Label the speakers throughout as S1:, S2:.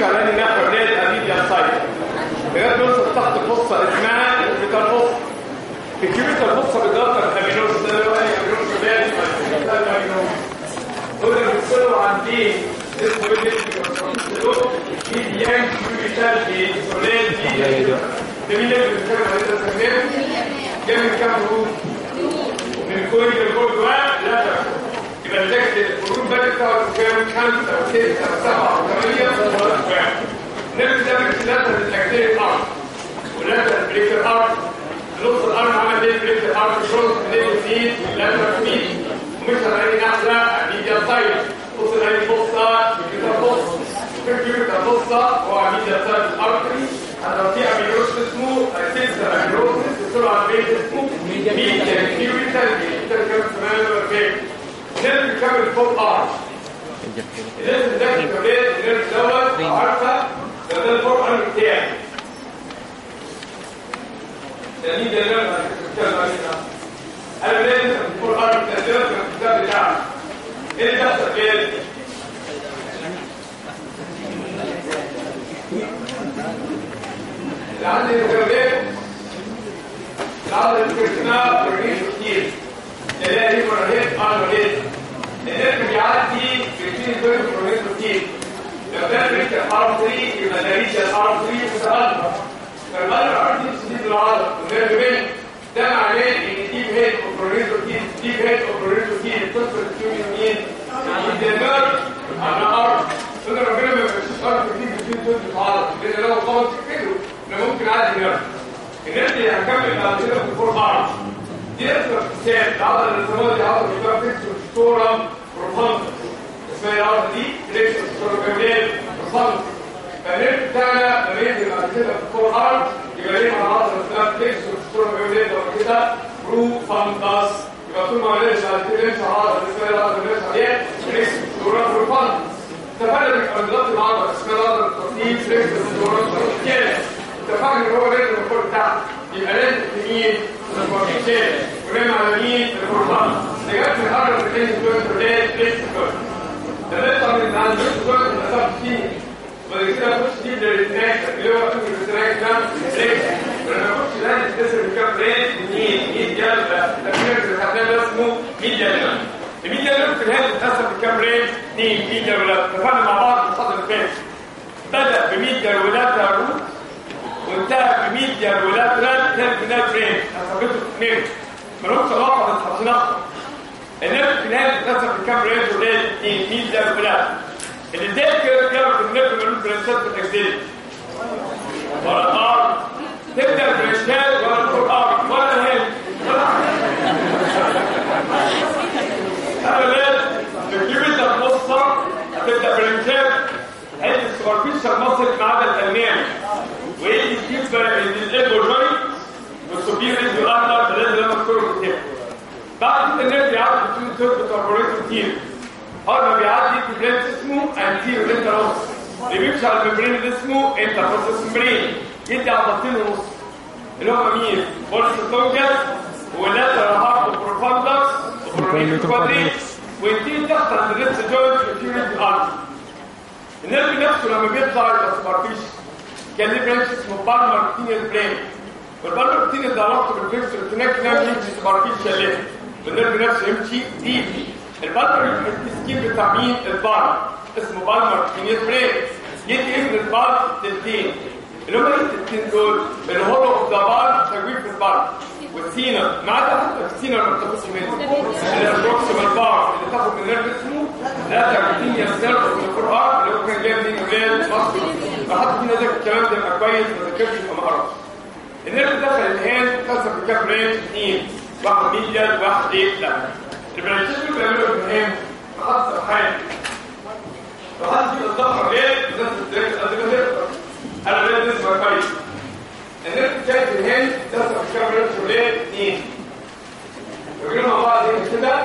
S1: بيمشي على اني ناحيه ولاد اميديا سايت لغايه توصل تحت الفصه اسمها كيوبيتال فصه في كيوبيتال فصه بيضغط الامينوز ده اللي هو امينوز ولاد امينوز دول بيوصلوا عندي اسمه ايه في ديان كيوبيتال في ولاد دي ده مين اللي بيتكلم عليه ده تمام جاي من كام جروب من كل الجروب ده لا يبقى الذكر الجروب ده بتاعه كام خمسه وسته وسبعه وثمانيه وتسعه نرجع ده من ثلاثه للاجزاء الارض وثلاثه بريك الارض نص الارض عمل ايه بريك الارض شرط ليه فيه ثلاثه فيه ومش هنلاقي نحله ميديا سايد نص العين بصه كده بص في كده بصه هو ميديا سايد الارتري لو في اميلوز اسمه سيلز اميلوز بسرعه بيت اسمه ميديا كيوبيتال كيوبيتال كام كمان بيت نرجع نكمل فوق ار لازم ده كمان نرجع دوت عارفه ده ده الفوق ار بتاعي ده مين ده اللي انا بتكلم عليه انا لازم الفوق ار بتاعي ده الكتاب بتاعي ايه اللي بيحصل كده عندي مكونات العضله الكرتنا برنيش كتير تلاقي مرهات عضلات النرف بيعدي في كتير بين برنيش كتير لو ده بريك الحرف 3 يبقى ده ريش الحرف 3 متقدم فالمدى الارض تشديد العضله والنرف بين ده معناه ان ديب هيد وبرونيز كتير ديب هيد وبرونيز كتير بتصل الكيو يمين يبقى النرف على الارض ان ربنا ما يمشيش ارض كتير كتير تشد العضله لان لو خبط كده انا ممكن عادي نرد النرد اللي هنكمل بعد كده في الفور ارم دي اسمها اقتسام العضله اللي اسمها دي عضله بتبقى فيكسور ستورم بروفاندس اسمها العضله دي فيكسور ستورم جميل بروفاندس فالنرد بتاعنا لما ينزل بعد كده في الفور ارم يبقى ليه مع العضله اللي اسمها فيكسور ستورم جميل بعد كده بروفاندس يبقى طول ما ليش بعد كده يمشي العضله اللي اسمها العضله اللي ماشي عليها فيكسور ستورم بروفاندس اتفقنا بالانضباط العضله اسمها العضله التصنيف فيكسور ستورم بروفاندس اتفقنا ان هو لازم الكور بتاعته يبقى لازم تميل الفورميشن ونعمل على مين الفورمات نجات في الارض اللي كانت جوه الولاد ليست كور ده نطلع من عند ليست كور نصاب فيه وبعد كده نخش فيه للريتراك اللي هو اسمه الريتراك ده ريت ولما نخش ده نتكسر بكام ريت مين مين جلبه ده اللي خدناه ده اسمه مين جلبه المين جلبه في الهند اتقسم بكام ريت 2 مين جلبه اتفقنا مع بعض في الصدر اللي فات بدا ب 100 جلبات روت وانتهى بميديا ولاترال تيرمينال برين حسبته في اثنين ملوش علاقه بس هتنقل النيرف في النهايه بتتقسم في كام رينج ولاد اثنين ميديا ولاترال اللي ده كده بيعرف النيرف ملوش برانشات في الاجزاء ولا الارض تبدا برانشات ولا الارض ولا الهند ولا ابدا الكيوبيتا النصه هتبدا برانشات هيدي السوبرفيشال ماسل ما عدا الالمان ويجي تجيب الالبو جوينت والسوبير ريديو ارنر فلازم لما تذكره كتير بعد كده النيرف بيعدي بتوين تيرب كاربوريتو كتير اول ما بيعدي في بريد اسمه انتيرو انتروس اللي بيمشي على الممبرين اللي اسمه انتروس ممبرين يدي عضلتين ونص اللي هم مين؟ بولس تونجس ولاترال هارت بروفاندكس وبرونيتو كوادريتس وينتهي تحت عند الريتس جوينت في ريديو ارنر النيرف نفسه لما بيطلع يبقى سوبرفيشال كان ليه برانش اسمه بالمر تينيال برين والبالمر تينيال ده علاقته بالفيكسر التناك نعم يمشي سوبرفيشال ليه والنيرف نفسه يمشي ديب البالمر السكين بتاع مين البالمر اسمه بالمر تينيال برين يدي اسم البالمر تلتين اللي هم التلتين دول الهولو اوف ذا بالم تجويف في البالم والسينا ما عدا حتى السينا ما بتاخدش منه البروكسيمال بار اللي تاخد من نيرف اسمه لا تركتين يسير في القرآن اللي هو كان جاي منين ولاد مصر فحد فينا ذاكر الكلام ده يبقى كويس ما ذاكرش يبقى ما قراش النيرف دخل الهاند قسم بكام رينج اثنين واحد ميديال واحد ايه لا البرانشيشن اللي بيعملوا في الهاند محط سرحان فحد فينا الظهر ليه الناس بتذاكر قد ما تقدر انا بقيت نسمع كويس النيرف بتاعت الهاند قسم بكام رينج ولاد اثنين وجينا مع بعض كده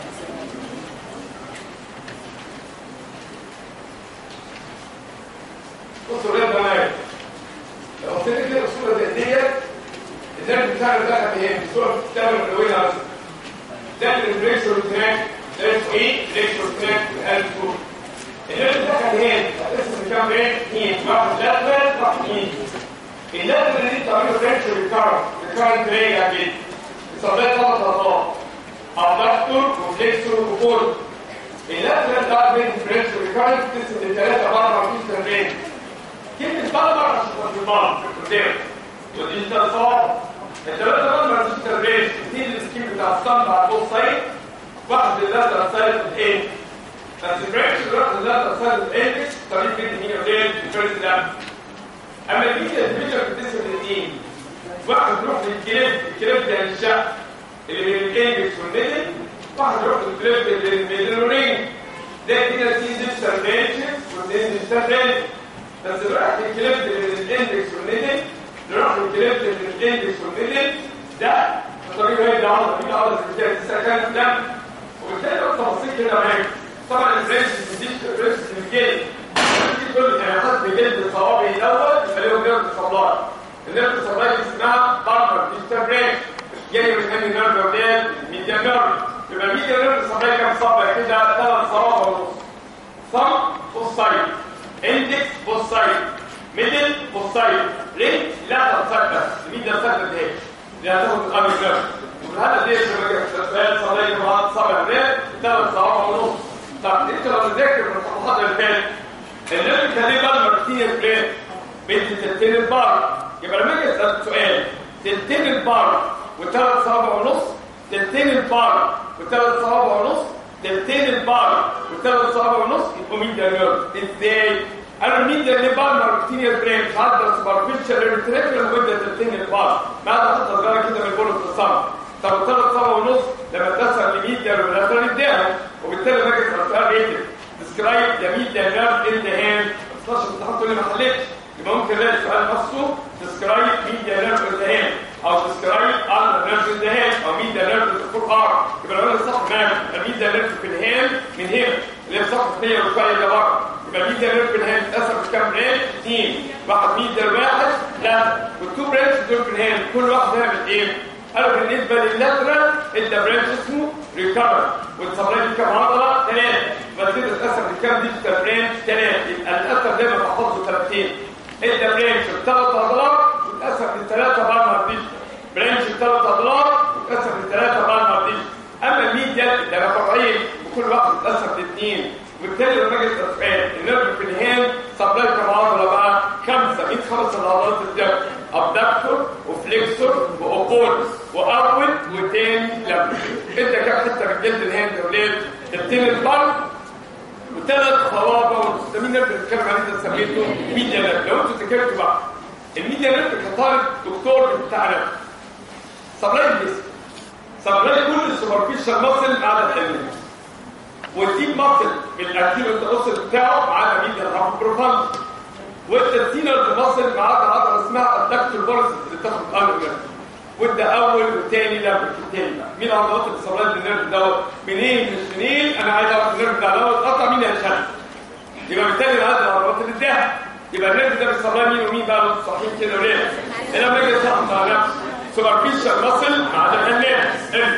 S1: بصوا ليه معايا لو قلت لك كده الصوره زي ديت النرف بتاعنا ده كان ايه الصوره بتعمل ملونه على ده الريكسور تراك ده اسمه ايه ريكسور تراك الالفو النرف ده كان ايه اسمه كام برين اثنين واحد لاترال واحد يمين اللاترال دي بتعمله فرنش ريكارنت ريكارنت ريج اكيد بيسميها ثلاث خطوات ابدكتور وفليكسور وفول اللاترال ده بين فرنش ريكارنت تقسم لثلاثه بره مفيش تمرين كلمه بره عشان تبقى في قدام ودي تصور الثلاثه بره مفيش تمرين دي السكيم بتاع الصم على البوث سايد واحد اللاترال سايد الايه بس البريكس الواحد اللاترال سايد الايه طريق بين هي ولين الفيرست لاب اما الميديا الفيجر بتقسم لاثنين واحد يروح للكليب الكليب ده الشق اللي بين الانجلس والميدل واحد يروح للكليب اللي بين الميدل ده كده سي ديجيتال رينجز واثنين ديجيتال رينج بس نروح للكليب اللي بين الاندكس والميدل نروح للكليب اللي بين الاندكس والميدل ده الطريقه هي ده عضله دي عضله بتاعت السكن ده وبالتالي لو تبصيت كده معاك طبعا الرينج الديجيتال رينج الجلد كل الحيوانات بجلد صوابعي الاول يبقى لهم نيرف سبلاي النيرف سبلاي اسمها بارتنر ديجيتال رينج جاي من انهي نيرف ولاد ميديا نيرف يبقى ميديا نيرف سبلاي كام صبع كده ثلاث صوابع ونص ثumb بوث سايد اندكس بوث سايد ميدل بوث سايد رينج لا تنسك بس الميديا سايد ده دي هتاخد الامر نيرف وهذا دي سؤال صبلاي كمان صبع رينج ثلاث صوابع ونص طب انت لو مذاكر من المحاضره اللي فاتت النيرف كان ليه بقى مرتين بلين بنت تلتين البار يبقى لما اجي اسال سؤال تلتين البار وثلاث صوابع ونص تلتين البار وثلاث صوابع ونص تلتين البار وثلاث صوابع ونص يبقوا مين ده نيرف ازاي انا مين ده اللي بار مرتين البرين حد سوبرفيشال ريتريكل مده تلتين البار ما ده حتى صغيره كده من البولس الصم طب ثلاث صوابع ونص لما تصل لميديا واللاترال قدامه وبالتالي لما اجي اسال سؤال ريتد describe the media nerve in the hand 16 امتحان تقول لي ما حلتش يبقى ممكن الاقي السؤال نفسه describe media nerve in the hand او describe other nerve in the hand او media nerve in the forearm يبقى لو انا صح معاك الميديا nerve في الهاند من هنا اللي هي صح 100 وشويه ده بره يبقى الميديا nerve في الهاند اتقسم بكام برانش؟ اثنين واحد ميديا واحد لا والتو برانش دول في الهاند كل واحد هيعمل ايه؟ قالوا بالنسبه لللاترال ادى برانش اسمه ريكفر والسبلاي كام عضله؟ ثلاثه بس كده اتقسم لكام ديجيتال برانش؟ ثلاثه يبقى الاتر دايما بحفظه ثلاثتين ادى برانش بثلاث عضلات واتقسم لثلاثه بالمر ديجيتال برانش بثلاث عضلات واتقسم لثلاثه بالمر ديجيتال اما الميديا ده فرعين وكل واحد اتقسم لاثنين وبالتالي لما اجي اسال النيرف في الهاند سبلاي كام عضله بقى؟ خمسه مين خمس العضلات الدم؟ ابدكتور وفليكسور واوبولس واول وتاني لما انت كام حته من جلد الهاند يا ولاد؟ تلتين البر وثلاث صوابع والمستمين نيرف اللي بنتكلم عليه ده سميته ميديا نيرف لو انتوا ذاكرتوا بقى الميديا نيرف كطالب دكتور بتاع نيرف سبلاي الجسم سبلاي كل السوبرفيشال ماسل ما عدا الحلمين والديب ماسل بالاكتيف التواصل بتاعه ما عدا ميديا الهارف بروفاند والترسينال ماسل ما عدا عضله اسمها الدكتور بورس اللي بتاخد الامر منه وده اول وثاني لما الثاني مين عضلات الاصابات بالنيرف دوت منين مش منين انا عايز اعرف النيرف ده لو اتقطع مين هيشد يبقى بالتالي هذا العضلات اللي اداها يبقى النيرف ده بيصاب مين ومين بقى صحيح كده وليه لما اجي اصحح مع نفسي سوبرفيشال ماسل ما عدا الحلمين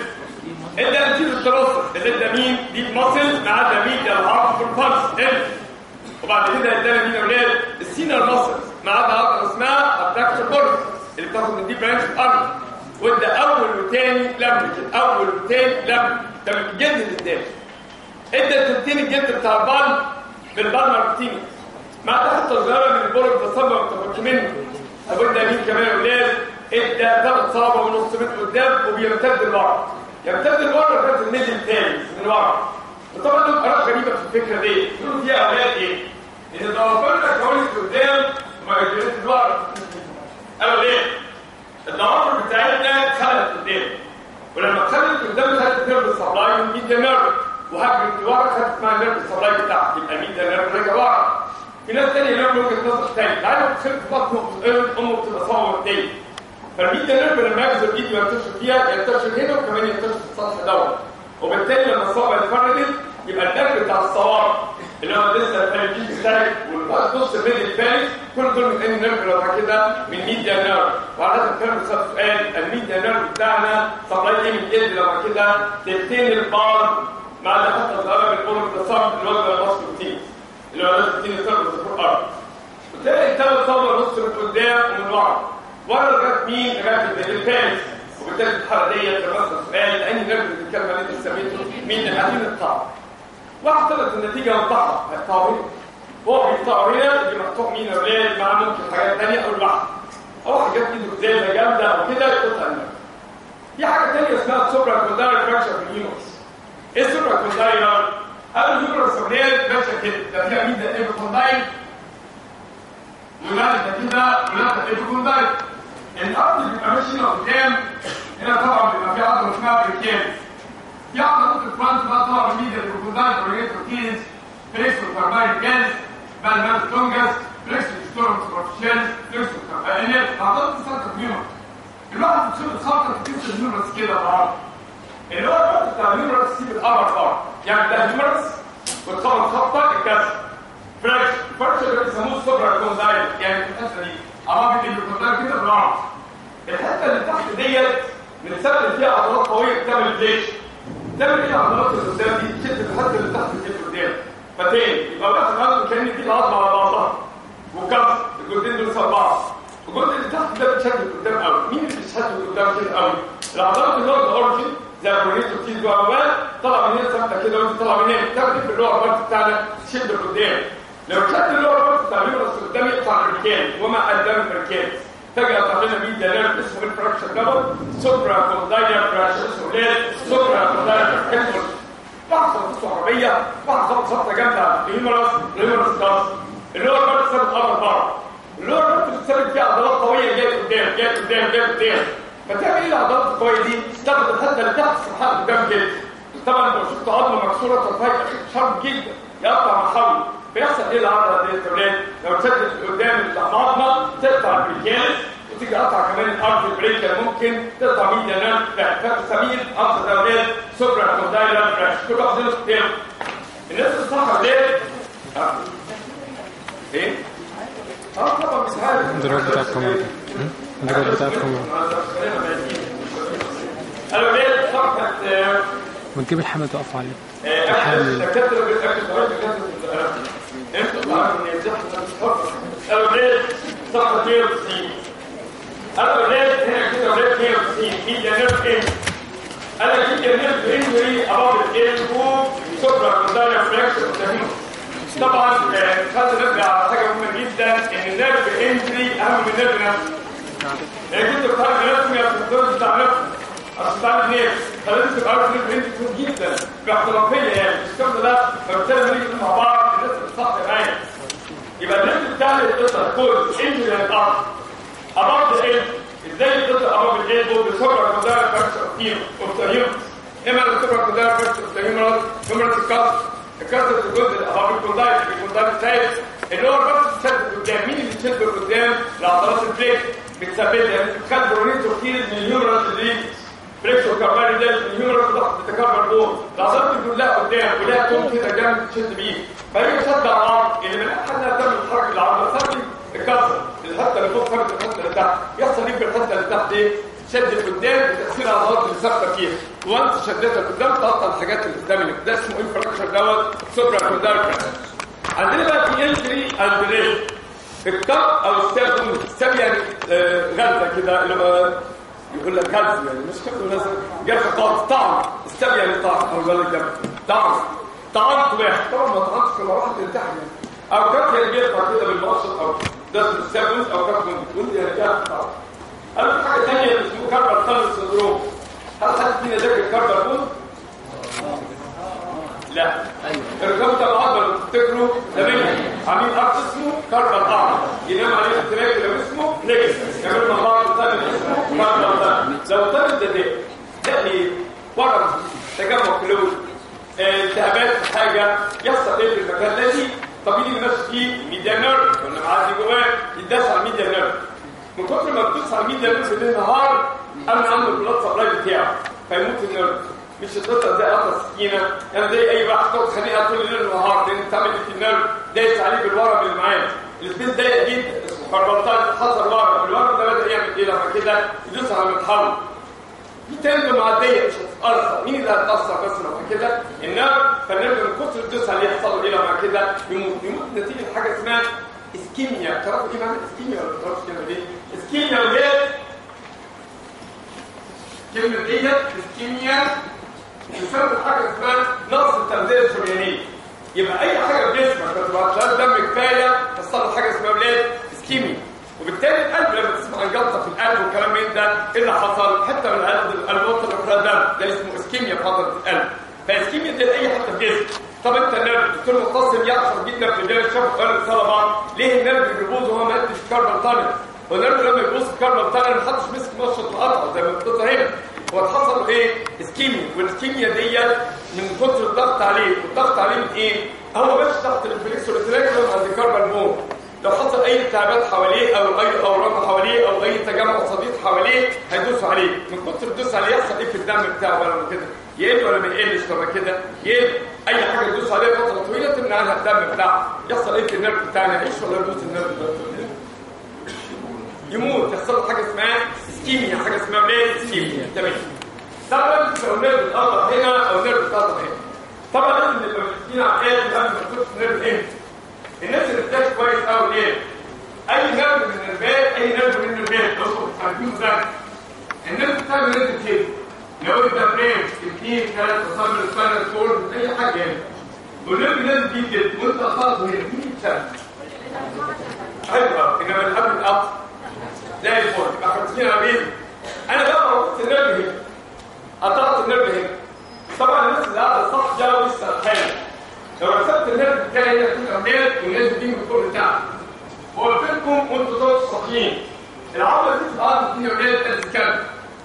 S1: ادى انتيرو التراصل اللي ادى مين ديب ماسل ما عدا مين ده الهارف بالبلس وبعد كده ادانا مين يا اولاد السينر ماسل ما عدا عضله اسمها الدكتور بورس اللي بتاخد من دي برانش الارض وادى اول وثاني لم اول وثاني لم ده من الجلد اللي اداه ادى التلتين الجلد بتاع البال بالبالمر بتيني ما عدا حتى صغيره من البول بتصبر ما تاخدش منه طب ادى مين كمان يا اولاد ادى ثلاث صوابع ونص متر قدام وبيمتد لورا يمتد لورا لغايه الميدل الثاني من ورا وطبعا دول قرارات غريبه في الفكره دي يقولوا فيها اولاد ايه؟ ان ضوافرنا كونت قدام وما جبت لورا قالوا ليه؟ الضوافر بتاعتنا اتخلت قدام ولما اتخلت قدام خدت نيرف السبلاي من ميديا نيرف وهجمت لورا خدت اسمها نيرف السبلاي بتاعها يبقى ميديا نيرف رجع ورا في ناس تانية لهم وجهه نظر تاني تعالوا تخلت بطن امه بتبقى صور تاني فالميديا نيرف لما يغزل ايده ينتشر فيها ينتشر هنا وكمان ينتشر في السطح دوت وبالتالي لما الصوابع اتفردت يبقى الدرب بتاع الصوابع اللي هو لسه الفاليكيز بتاعك والنص الميدي الثالث كل دول من ان نيرف لو كده من ميديا نيرف وعلى هذا الكلام بسبب سؤال الميديا نيرف بتاعنا سبلاي ايه من الجلد لو كده تلتين البار مع ده حتى صغيره من قرب التصرف الوجبه المصري كتير اللي هو لازم تديني تربط في الارض وتلاقي الثلاث طاوله نص من قدام ومن ورا ورا لغايه مين؟ لغايه الفارس وبالتالي الحاله ديت مثلا سؤال انهي نرد الكلمه اللي انت سميته مين اللي قاعدين الطعم واحد طلعت النتيجه مقطعه الطاوله هو بيقطع هنا يبقى مقطوع مين يا ولاد مع ممكن حاجات ثانيه او لوحده او واحد جاب ايده زي جامده او كده يقطع النرد في حاجه ثانيه اسمها سوبرا كونداير فراكشر في اليونس ايه السوبرا كونداير؟ قبل اليونس ولاد ماشيه كده ده فيها مين ده ايه كونداير ولاد ده كده ولاد ايه كونداير الارض بيبقى ماشي هنا قدام هنا طبعا بيبقى في عضله اسمها بريكيز في عضله ممكن فرانس بقى طبعا ميديا الكونداير اورينتوكيز فليكسو كارباين جاز بالماس تونجاس فليكسو ستورم سوبرفيشال فليكسو كارباين عضلات السنتر ميومر الواحد بتصير خطر في كيس النيورس كده بعض اللي هو الوقت بتاع النيورس يسيب الابر بار يعني ده النيورس وتخبط خبطه الكسر فريش فرش اللي بيسموه سوبرا كوندايل يعني في الحته دي امام الكوندايل كده بالعرض الحته اللي تحت ديت بنستخدم فيها عضلات قويه بتعمل فليش تعمل ايه العضلات اللي قدام دي تشد الحته اللي تحت دي قدام فتاني يبقى بقى خلاص كان في العظمه على بعضها وكسر الجزئين دول صار بعض الجزء اللي تحت ده بيتشد قدام قوي مين اللي بيتشد قدام كده قوي العضلات اللي هو الاورجن زي البرونيتو تيز وعوال طلع من هنا ثابته كده وانت طلع من هنا تاخد في اللور بارت بتاعنا تشد لقدام لو شد اللور بارت بتاع اليورس قدام يقطع الركان وما قدام الركان فجأة طلع لنا مين دلال اسمه الفراكشر دوت سوبرا كوندايا فراكشر سولير سوبرا كوندايا فراكشر واحد صوت عربية واحد صوت صوت جامدة الهيمورس الهيمورس داس اللي هو البارت ثابت أمر بره اللي هو البارت بتثبت فيها عضلات قوية جاية قدام جاية قدام جاية قدام فتعمل ايه العضلات القوية دي؟ تاخد الحتة اللي تحت سبحان قدام جدا طبعا لو شفت عضلة مكسورة طرفها شرط جدا يقطع محاوله بيحصل ايه العضله دي يا اولاد لو شدت قدام العظمه تقطع البريكانس وتيجي قطع كمان الارض البريكر ممكن تقطع ميديا نيرف فبسميه ابسط يا اولاد سوبرا كوندايلر فراش كل واحد له كتير الناس الصح يا اولاد ايه اه طبعا مش عارف
S2: الدرجات بتاعتكم ايه؟ الدرجات بتاعتكم ايه؟
S1: قالوا ليه صفحه
S2: وتجيب الحمل تقف عليه
S1: الحامل الدكاتره بيتاكدوا انتوا تعرفوا ان الزحمه بتتحفظ قالوا ليه صفحه 190 قالوا ليه هنا كده وليه 190 ميديا نيرف ايه قال لك ميديا نيرف انجري اباف الالبو سوبرا كوندايا فراكشر طبعا خلينا نرجع على حاجه مهمه جدا ان النيرف انجري اهم من النيرف نفسه يعني كنت بتعرف نفسه يا الدكتور بتاع نفسه عشان تعمل نيرف فلازم تبقى عارف ان انت كتير جدا باحترافيه يعني مش الكلام ده فبالتالي لما نيجي مع بعض الناس بتصح معايا يبقى النيرف بتاع القطه كوز انجري الارض ابارت ايه ازاي القطه ابارت الايه بسرعه كونداير فاكتور اوف اوف اما السوبر كونداير فاكتور اوف هيومرال هيومرال الكسر الكسر الجزء الابارت كونداير الكونداير الثالث اللي هو الراس بتشد قدام مين اللي بتشد قدام العضلات البليك بتثبت يعني بتخلي برونيتو كتير من الهيومرال اللي بريكسو كارباني ده الهيومرال ضغط بتكبر دول العضلات بتقول لا قدام ولا توم كده جنب تشد بيه فهي شد العضل اللي من احدها تعمل حركه العضله ثابت الكسر الحته اللي فوق فرد الحته اللي تحت يحصل ليك بالحته اللي تحت ايه شد قدام بتاثير العضلات اللي ثابته فيها وانت شدتها قدام تقطع الحاجات اللي قدام ده اسمه ايه فراكشر دوت سوبرا كوندار عندنا بقى في انتري اند ريل الكب او الساب الساب يعني آه غلطه كده اللي هو يقول لك غلط يعني مش كده مثلا جاب خالص طعم الساب يعني طعم او قال لك طعم طعمت واحد طبعا ما طعمتش كل واحد يرتاح يعني او كانت يعني بيطلع كده بالمقصد او ده السابونز او كانت بتقول يعني جاب طعم قالوا في حاجه ثانيه اسمه كاربال تانل سندروم هل حد فينا ذاكر كاربال بون؟ لا الرقم ده العضله اللي بتفتكروا ده مين عاملين ارض اسمه كاربال ارض ينام عليه التراك اللي اسمه نيكس كمان مع بعض تاني اسمه كاربال تانل لو تانل ده ده ده ايه ورم تجمع فلويد التهابات في حاجه يحصل ايه في المكان الذي طب مين اللي ماشي فيه ميديا نيرف ولا معدي جواه يداس على الميديا نيرف من كتر ما بتدوس على الميديا نيرف بالنهار انا عنده البلاد سبلاي بتاعه فيموت النيرف مش القطه زي قطه سكينه يعني زي اي واحد تقعد خانقها طول الليل والنهار لان بتعمل في النيرف دايس عليه بالورم اللي معاه السبيس ضيق جدا اسمه كربلتايز حصل ورم الورم ده بدا يعمل ايه لما كده يدوس على المتحول في تندم معديه مش هتتاثر مين اللي هتاثر بس لو كده النار فالنار من كتر الدوس عليه يحصل له ايه لما كده يموت يموت نتيجه حاجه اسمها اسكيميا تعرفوا ايه معنى اسكيميا ولا ما تعرفوش الكلمه دي اسكيميا وهي كلمه ديت اسكيميا بسبب حاجه اسمها نقص التغذيه الشريانيه يبقى اي حاجه في جسمك ما تبعتلهاش دم كفايه تحصل حاجه اسمها ولاد اسكيميا وبالتالي القلب لما تسمع عن جلطه في القلب والكلام من ده ايه اللي حصل حته من القلب القلب وصل لفراد دم ده اسمه اسكيميا في عضله القلب فاسكيميا دي اي حته في جسمك طب انت النرد الدكتور مقسم يعصر جدا في بدايه الشفق قال الصلاه ليه النرد بيبوظ وهو ما ادش كاربال تانل والنرد لما يبوظ كاربال تانل ما حدش مسك نشط القطع زي ما بتقطع هنا هو حصل ايه اسكيميا والاسكيميا ديت من كتر الضغط عليه والضغط عليه من ايه هو مش تحت الفليكس والتراكم عند كاربال بون لو حصل اي التهابات حواليه او اي اورام حواليه او اي تجمع صديد حواليه هيدوسوا عليه من كتر الدوس عليه يحصل ايه في الدم بتاعه ولا كده يقل ولا ما يقلش لما كده يقل اي حاجه تدوس عليه فتره طويله تمنع عنها الدم بتاعه يحصل ايه في النرف بتاعنا يعيش ولا يدوس النرف ده يموت يحصل حاجه اسمها اسكيميا حاجه اسمها بلاد اسكيميا تمام طبعا لو نرف اتقطع هنا او نرف اتقطع هنا طبعا لازم نبقى متفقين على ايه قبل ما نشوف نرف امتى الناس اللي بتاكل كويس قوي ليه اي نرف من النرفات اي نرف من النرفات لو عارفين ده النرف بتاع النرف كده لو انت بريم اثنين ثلاثة صبر السنة فور اي حاجة يعني والنرف لازم تيجي كده وانت قطعته هنا مين سنة ايوه انما الحبل القطع زي الفل يبقى 50 عميل انا بقى موجود النرف هنا قطعت النرف هنا طبعا الناس اللي قاعده صح جاوا لسه حاجه لو رسمت النرف بتاعي هنا في عمليات والناس دي من الكور بتاعها هو لكم وانتوا دول صاحيين العضله دي في الارض دي عمليات تتكلم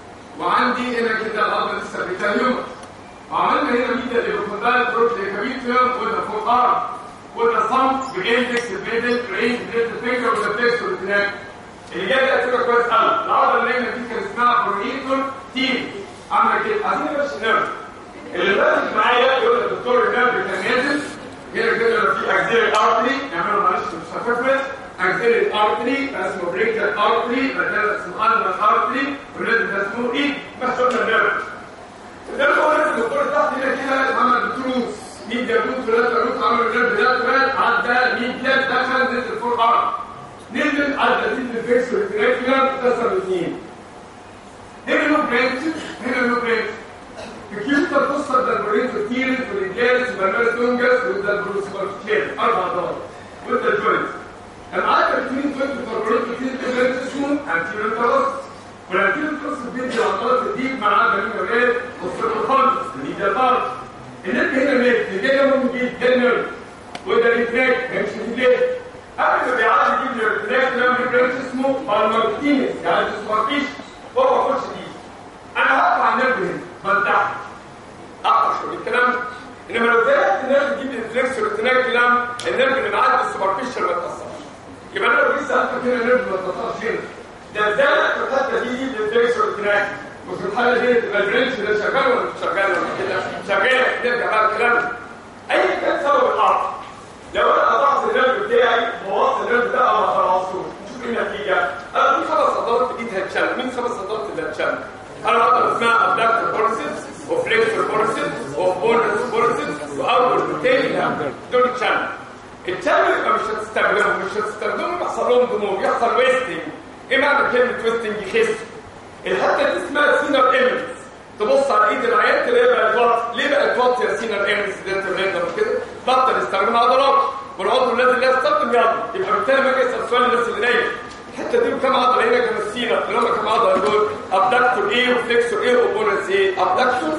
S1: وعندي هنا كده العضله لسه بتاعي وعملنا هنا ميدا ليبروكوندال بروتليكابيتيوم وده فوق ارم وده صمت بالاندكس بيدل رينج بيدل فينجر وده فيكس والتناك اللي جاي ده هتبقى كويس قوي العضله اللي هنا دي كان اسمها برونيتون تيم عامله كده عايزين نمشي نرف اللي بادئ معايا يقول لك الدكتور النرف كان نازل هنا كده لو في اكزيري ارتري نعمله معلش مش هتفرق اكزيري ارتري اسمه بريكال ارتري بدل اسمه النر ارتري ولازم ده اسمه ايه بس قلنا النرف النرف هو لازم الدكتور تحت هنا كده عمل بتروس مين جابوه ثلاثة روس عملوا النرف ده ثلاث عدى مين كان دخل نزل فوق ارم نزل عدى زيد الفيكس والتراكيوم اتصل الاثنين هنا له برانشز هنا له برانشز الكيوتر توصل للبريتوتيرز والانجاز والمالتونجس والدالبروسبارتير اربع ضرب وده الجوينت العادة الاثنين جوينت بتوع البريتوتيرز دول اسمه انتيريور كروس والانتيريور كروس بيدي عضلات الديب مع بنين اولاد والصدر خالص الميديا بارت النرف هنا ميت اللي جاي جنبه بيجيب ده النرف وده الريتراك هيمشي ليه؟ قبل ما بيعالج يجيب الريتراك ده من برانش اسمه بالمارتينيز يعني سبارتيش وهو يخش دي انا هقطع النرف هنا بلتحت اقطع شويه الكلام انما لو زرعت النرف تجيب الانفلكس والتناك كلام النرف اللي معدي السوبرفيشال ما يتاثرش يبقى انا لو لسه قلت كده النرف ما يتاثرش هنا ده زرع في الحته دي يجيب الانفلكس والتناك وفي الحاله دي تبقى البرنش ده شغال ولا مش شغال ولا كده شغال نرجع بقى الكلام اي كان سبب القطع لو انا قطعت النرف بتاعي بوظت النرف ده او ما خلصتوش شوف ايه النتيجه انا في خمس عضلات في ايدي هتشال مين خمس عضلات اللي هتشال انا عضله اسمها ابدكتور بورسيس وفليكسور بورسيس وبونس بورسيس واول والتاني دول تشانل التشانل يبقى مش هتستخدمهم مش هتستخدمهم يحصل لهم ضمور يحصل ويستنج ايه معنى كلمه ويستنج يخس الحته دي اسمها سينر ايمنز تبص على ايد العيان تلاقيها بقت واطي ليه بقت واطيه يا سينر ايمنز دي تريندر كده بطل يستخدم عضلات والعضو الذي لا يستخدم يلا يبقى بالتالي ما اجي اسال سؤال الناس اللي نايمه الحته دي كام عضله هنا كام السينر اللي هم كام عضله دول ابدكتور ايه وفليكسور ايه وبونس ايه ابدكتور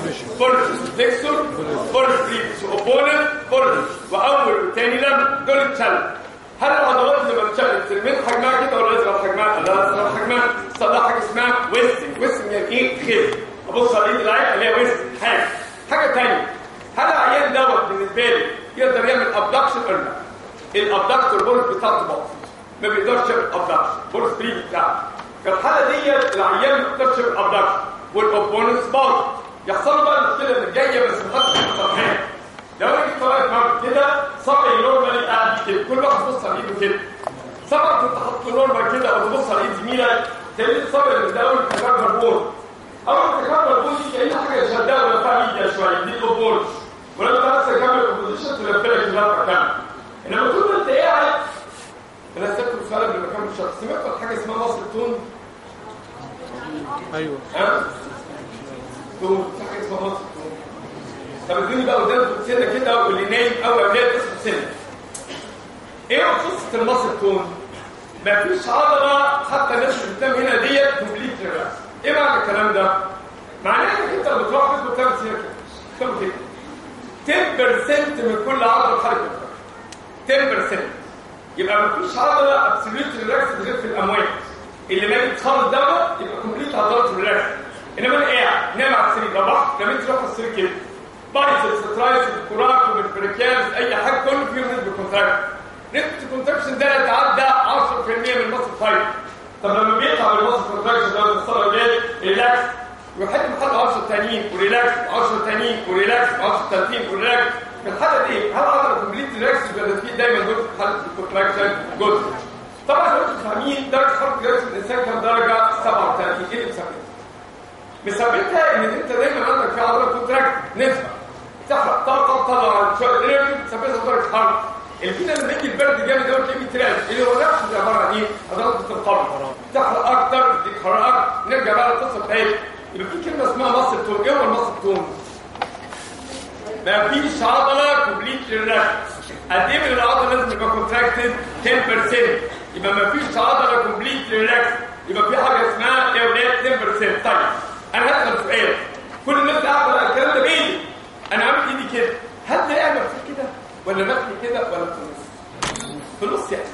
S1: بولس فليكسور بولس بريفس وبونس بولس واول والثاني لم دول اتشل هل العضلات اللي بتشل ترمين حجمها كده ولا لازم حجمها لا لازم حجمها صدق حاجه اسمها ويستنج ويستنج يعني ايه خير ابص على ايد العين اللي هي ويستنج حاجه حاجه ثانيه هل العيان دوت بالنسبه لي يقدر يعمل ابدكشن ولا لا الابدكتور بولس بتاعته بقى ما بيقدرش يعمل ابدكشن بولس بريف بتاعته في الحاله ديت العيان ما بيقدرش يعمل ابدكشن والاوبوننس برضه يحصل له بقى المشكله اللي جايه بس محدش يفهمها لو انا جيت طالع معاك كده صبعي نورمالي قاعد كده كل واحد بص على ايده كده صبعك كنت حاطه نورمال كده او تبص على ايد زميلك تلاقي الصبع اللي ده اول كان هرمون اول ما تكمل البوزي كأن حاجه شدها ولا فيها ميديا شويه دي الاوبورج ولما تخلص تكمل البوزيشن تلف لك اللفه كامله انما طول ما انت قاعد انا سبت السؤال قبل ما اكمل الشرح سمعت عن حاجه اسمها مصر تون
S2: ايوه
S1: ها تون في حاجه اسمها مصر تون طب اديني بقى قدام سنه كده واللي نايم او اولاد اصحوا سنه ايه قصه المصر تون مفيش عضله حتى الناس اللي قدام هنا ديت كومبليت ريلاكس ايه معنى الكلام ده معناه انك انت لما بتروح تثبت تعمل سنه كده تعمل كده 10% من كل عضله حركه 10% يبقى مفيش عضله ابسوليوت ريلاكس غير في الاموات اللي ما بتخلص دوت يبقى كومبليت عضلات ريلاكس انما انا قاعد نام على السرير لو رحت نمت تروح على السرير كده بايسبس ترايسبس كوراك وبالبريكالز اي حاجه كله فيه نسبه كونتراكشن نسبه الكونتراكشن ده يتعدى 10% من المصل فايت طب لما بيطلع من المصل كونتراكشن ده الصلاه جاي ريلاكس ويحط محل 10 تانيين وريلاكس 10 تانيين وريلاكس 10 تانيين وريلاكس في الحاله دي هل عضله كومبليت ريلاكس يبقى في دايما جزء في حاله الكونتراكشن جزء طبعا لو انتم فاهمين درجه حركه جسم الانسان كام درجه 37 ايه اللي مثبتها؟ مثبتها ان انت دايما عندك في عضله كونتراكت نسبه تحرق طاقه تطلع شويه انرجي مثبتها درجه حركه الفينا لما يجي البرد جامد ده تلاقيه تراش اللي هو نفسه ده عباره عن ايه؟ عضلات القلب تحرق اكتر تديك حراره اكتر نرجع بقى للقصه بتاعتنا يبقى في كلمه اسمها مصل تون ايه هو المصل تون؟ ما فيش عضله كومبليت ريلاكس قد ايه من العضله لازم يبقى كونتراكتد 10% يبقى ما فيش عضله كومبليت ريلاكس يبقى في حاجه اسمها يا ولاد 10% طيب انا هسال سؤال كل الناس قاعده على الكلام ده بايدي انا عامل ايدي كده هل ده يعمل في كده ولا مخلي كده ولا في النص في النص يعني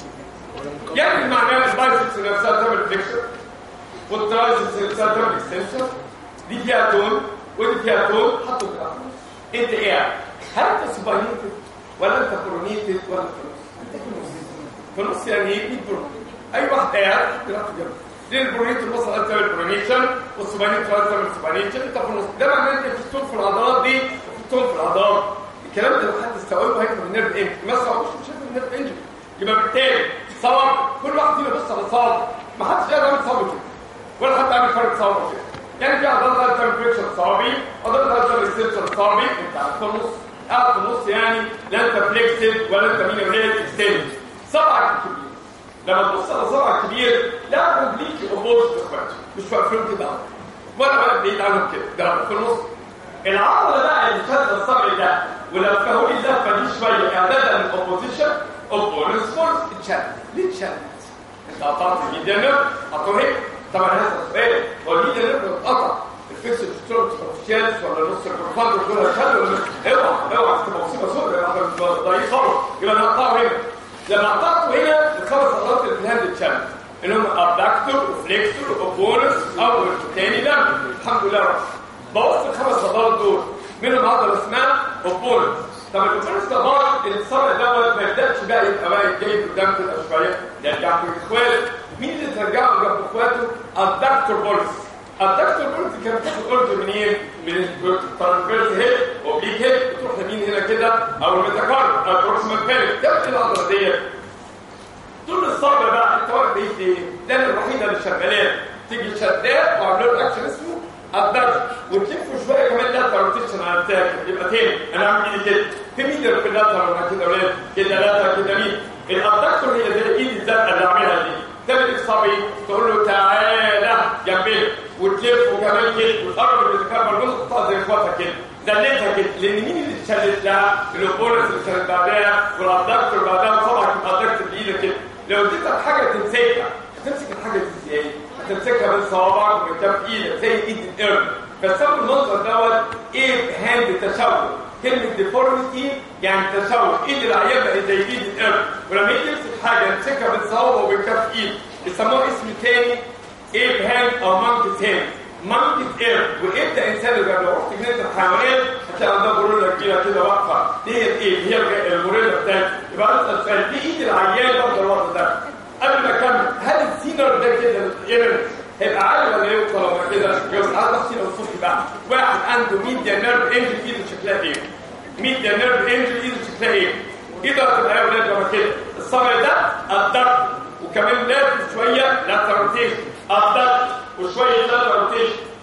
S1: يعني معناه البايسبس نفسها تعمل فليكشن والترايسبس نفسها تعمل اكستنشن دي فيها تون ودي فيها تون حطوا كده انت قاعد هل انت سوباينيتد ولا انت برونيتد ولا في النص انت في النص في النص يعني ايه 100 برون اي واحد قاعد بيلعب في جنب دي البرونيت الوسط انت تعمل برونيشن والسوباينيت تعمل سوباينيشن انت في النص ده معناه ان في تون في العضلات دي وفي تون في العضلات الكلام ده لو حد استوعبه هيفهم النيرف انجري ما استوعبوش مش هيفهم النيرف انجري يبقى بالتالي صور كل واحد فينا بص على صور ما حدش قادر يعمل صور كده ولا حد عامل فرق صور كده يعني في عضلات قاعده تعمل فليكشن صوابي عضلات قاعده تعمل اكستنشن صوابي انت قاعد في النص قاعد في النص يعني لا انت فليكسد ولا انت مين ولا اكستند صبعك الكبير لما تبص على صبعك الكبير لا كومبليتلي اوبوزد اخواته مش واقفين كده ولا بقى بعيد عنهم كده ده في النص العضله بقى اللي شاده الصبع ده ولفه لي اللفه دي شويه اعدادا من اوبوزيشن اوبونس فورس اتشد ليه اتشد؟ انت قطعت الميديا نيرف قطعه هيك طبعا هذا سؤال هو الميديا نيرف اتقطع الفيكس ستروك سبوشيالس ولا نص الكورفات ولا شد ولا اوعى اوعى تبقى مصيبه سوداء ضعيف خالص يبقى انا هقطعه هنا لما قطعته هنا الخمس عضلات اللي في الهاند اتشد اللي هم ابداكتور وفليكسور وبونس اول تاني لا الحمد لله رب بوظت الخمس عضلات دول منهم عضله اسمها اوبونس طب الاوبونس ده بعض الصبع دوت ما يبداش بقى يبقى بقى جاي قدام كده شويه يرجع في اخواته مين اللي ترجعه جنب اخواته الدكتور بولس الدكتور بولس كان بتاخد اوردر منين من الترانسفيرس هيد اوبليك هيد بتروح يمين هنا كده او الميتاكارد او البروكسيمال بيريك تبقى العضله ديت طول الصبر بقى انت واقف بايد ايه؟ ده الوحيده اللي شغالات تيجي شداد وعامله له اكشن اسمه الدكتور وتلفه شويه كمان لاتر روتيشن على التاك يبقى تاني انا عامل ايدي كده في مين في اللاتر ولا كده ولاد كده لاتر كده مين الادكتور هي زي الايد الزرقاء اللي عاملها دي تعمل اصابي تقول له تعالى جنبنا وتلف وكمان كده وتقرب من الكاميرا الجزء تحطها زي اخواتها كده زلتها كده لان مين اللي اتشلت لها الاوبونس اللي اتشلت بعدها والادكتور بعدها طبعا الادكتور بايدك كده لو اديتك حاجه تمسكها هتمسك الحاجه دي ازاي؟ هتمسكها بين صوابعك ومن كف ايدك زي ايد القرد بس اول المنظر دوت ايه هاند تشوه كلمه ديفورميتي يعني تشوه ايد العيان بقت زي ايد القرد ولما يجي يمسك حاجه يمسكها بين صوابعه وبين كف ايد يسموه اسم تاني ايب هاند او مانكيز هاند مانكيز اير وايه ده انسان اللي لو رحت جنينه الحيوانات هتلاقي عندها غوريلا كبيره كده واقفه دي هي الايه هي الغوريلا بتاعتي يبقى انت سؤال دي ايد العيان برضه الوضع ده قبل ما اكمل هل السينر ده كده الايرن هيبقى عالي ولا يوصل ولا كده يوصل على السينر الصوتي بقى واحد عنده ميديا نيرف انجل ايده شكلها ايه ميديا نيرف انجل ايده شكلها ايه ايده هتبقى يا ولاد لما كده الصبع ده الضغط وكمان لازم شويه لاتر روتيشن الضغط وشويه لاتر روتيشن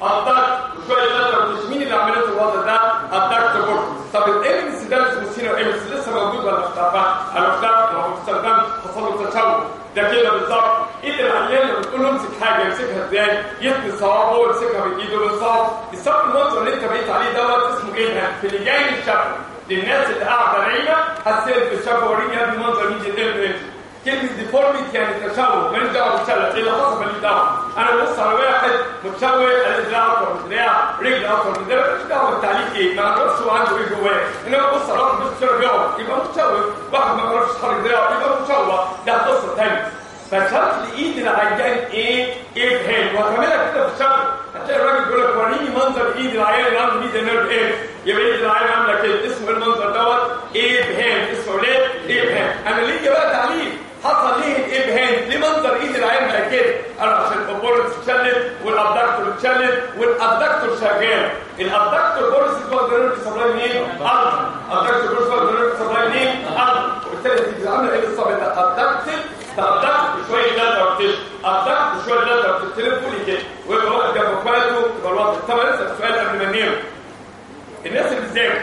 S1: الضغط وشويه لاتر مش مين اللي عملته الوضع ده الضغط كورتكس طب الامنس ده اسمه سينا وامنس لسه موجود ولا اختفى؟ انا اختفى ما هو استخدم حصل له تشوه ده كده بالظبط ايد العيان لما تقول له امسك حاجه يمسكها ازاي؟ يتني صوابعه ويمسكها بايده بالظبط الصف المنظر اللي انت بقيت عليه دوت اسمه ايه ده؟ في اللي جاي من الشفه للناس اللي قاعده نايمه هتسال في الشفه وريني يا ابني المنظر يجي الامنس كلمة ديفورميتي يعني تشوه ماليش دعوة بالشلل ايه اللي حصل ماليش دعوة انا ببص على واحد متشوه الاقي دراع اكتر من دراع رجل اكتر من دراع ماليش دعوة بالتعليق ايه ما اعرفش هو عنده ايه جواه انما ببص على واحد مش شرب يقعد يبقى متشوه واحد ما بيعرفش يحرك دراعه يبقى متشوه ده قصة ثانية فشكل ايد العيان ايه؟ ايه بهان وهتعملها كده في الشكل هتلاقي الراجل بيقول لك وريني منظر ايد العيان اللي عنده ميزه نيرف ايه؟ يبقى ايد العيان عامله كده اسمه ايه المنظر دوت؟ ايه بهان اسمه ليه؟ ايه بهان انا ليا بقى تعليق حصل ليه الابهام ليه منظر ايد العين بقى كده انا عشان البورس اتشلت والابدكتور اتشلت والابدكتور شغال الابدكتور بورس بقدر سبلاي منين ارض الابدكتور بورس بقدر سبلاي منين ارض وبالتالي تيجي عامله ايه الصبر ده ابدكتور تابدكت شويه داتا وبتش ابدكت شويه داتا وبتتلف لي كده ويبقى واقف جنب اخواته يبقى الوضع طبعا لسه السؤال قبل ما ننام الناس اللي بتذاكر